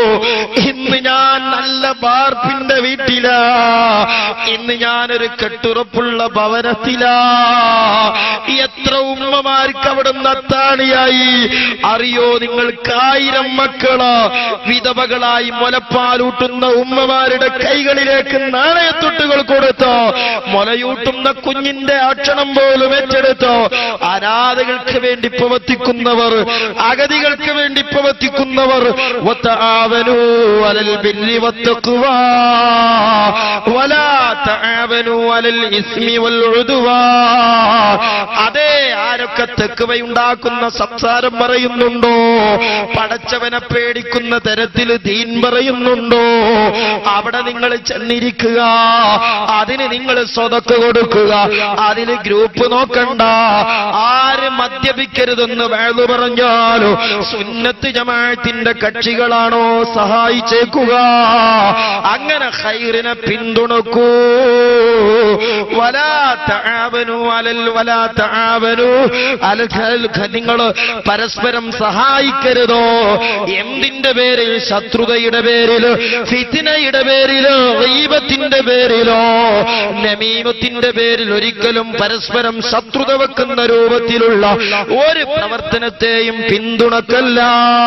ഇന്ന് ഞാൻ നല്ല ബാർപ്പിന്റെ വീട്ടിലാ ഇന്ന് ഞാനൊരു കെട്ടുറപ്പുള്ള ഭവനത്തിലാ എത്ര ഉമ്മമാർക്ക് അവിടുന്ന് അത്താണിയായി അറിയോ നിങ്ങൾക്ക് ആയിരം മക്കള് വിധവകളായി മുലപ്പാലൂട്ടുന്ന ഉമ്മമാരുടെ കൈകളിലേക്ക് നാണയത്തൊട്ടുകൾ കൊടുത്തോ മുലയൂട്ടുന്ന കുഞ്ഞിന്റെ അക്ഷണം പോലും ഏറ്റെടുത്തോ അനാഥകൾക്ക് വേണ്ടി പ്രവർത്തിക്കുന്നവർ അഗതികൾക്ക് വേണ്ടി പ്രവർത്തിക്കുന്നവർ വതആവനൂ അലൽ ബിർരി വത്തഖ്വാ വലാ തആവനൂ അലൽ ഇസ്മി വൽ ഉദ്വാ അതേ ആരൊക്കെ തെക്കുവയുണ്ടാക്കുന്ന സംസാരം പറയുന്നുണ്ടോ പടച്ചവനെ പേടിക്കുന്ന തരത്തിൽ ദീൻ പറയുന്നുണ്ടോ അവിടെ നിങ്ങൾ ചെന്നിരിക്കുക അതിന് നിങ്ങൾ സ്വതക്ക് കൊടുക്കുക അതിന് ഗ്രൂപ്പ് നോക്കണ്ട ആര് മദ്യപിക്കരുതെന്ന് വേളു പറഞ്ഞാലോ സുന്നത്ത് ജമാഅത്തിന്റെ കക്ഷികളാണോ സഹായിച്ചേക്കുക അങ്ങനെ ഹൈറിനെ പിന്തുണക്കൂ വലാ തആവനു അലൽ വലാ തആവനു അലൽ നിങ്ങൾ പരസ്പരം സഹായിക്കരുതോ എന്തിന്റെ പേരിൽ ശത്രുതയുടെ പേരിൽ ഫിത്തിനയുടെ പേരിലോ ദൈവത്തിന്റെ പേരിലോ നമീമത്തിന്റെ പേരിൽ ഒരിക്കലും പരസ്പരം ശത്രുത വെക്കുന്ന രൂപത്തിലുള്ള ഒരു പ്രവർത്തനത്തെയും പിന്തുണക്കല്ല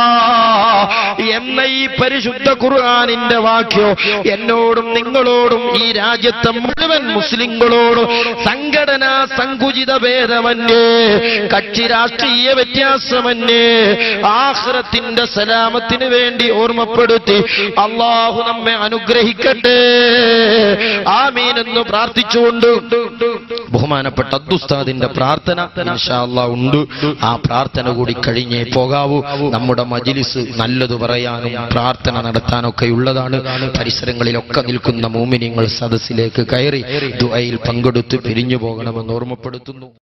എന്ന ഈ പരിശുദ്ധ ഖുർആാനിന്റെ വാക്യോ എന്നോടും നിങ്ങളോടും ഈ രാജ്യത്തെ മുഴുവൻ മുസ്ലിങ്ങളോടും സംഘടനാ സങ്കുചിത ഭേദമന്യേ കക്ഷി രാഷ്ട്രീയ വ്യത്യാസമന്യേ ആഹ്റത്തിന്റെ സലാമത്തിന് വേണ്ടി ഓർമ്മപ്പെടുത്തി അള്ളാഹു നമ്മെ അനുഗ്രഹിക്കട്ടെ ആമീൻ എന്ന് പ്രാർത്ഥിച്ചുകൊണ്ട് ബഹുമാനപ്പെട്ട അദ്ദുസ്താദിന്റെ പ്രാർത്ഥന ഇൻഷാ അല്ലാഹ് ഉണ്ട് ആ പ്രാർത്ഥന കൂടി കഴിഞ്ഞേ പോകാവൂ നമ്മുടെ മജിലിസ് നല്ലത് പറയാനും പ്രാർത്ഥന നടത്താനൊക്കെ ഉള്ളതാണ് പരിസരങ്ങളിലൊക്കെ നിൽക്കുന്ന മൂമിനിങ്ങൾ സദസ്സിലേക്ക് കയറി ദുആയിൽ പങ്കെടുത്ത് പിരിഞ്ഞു പോകണമെന്ന് ഓർമ്മപ്പെടുത്തുന്നു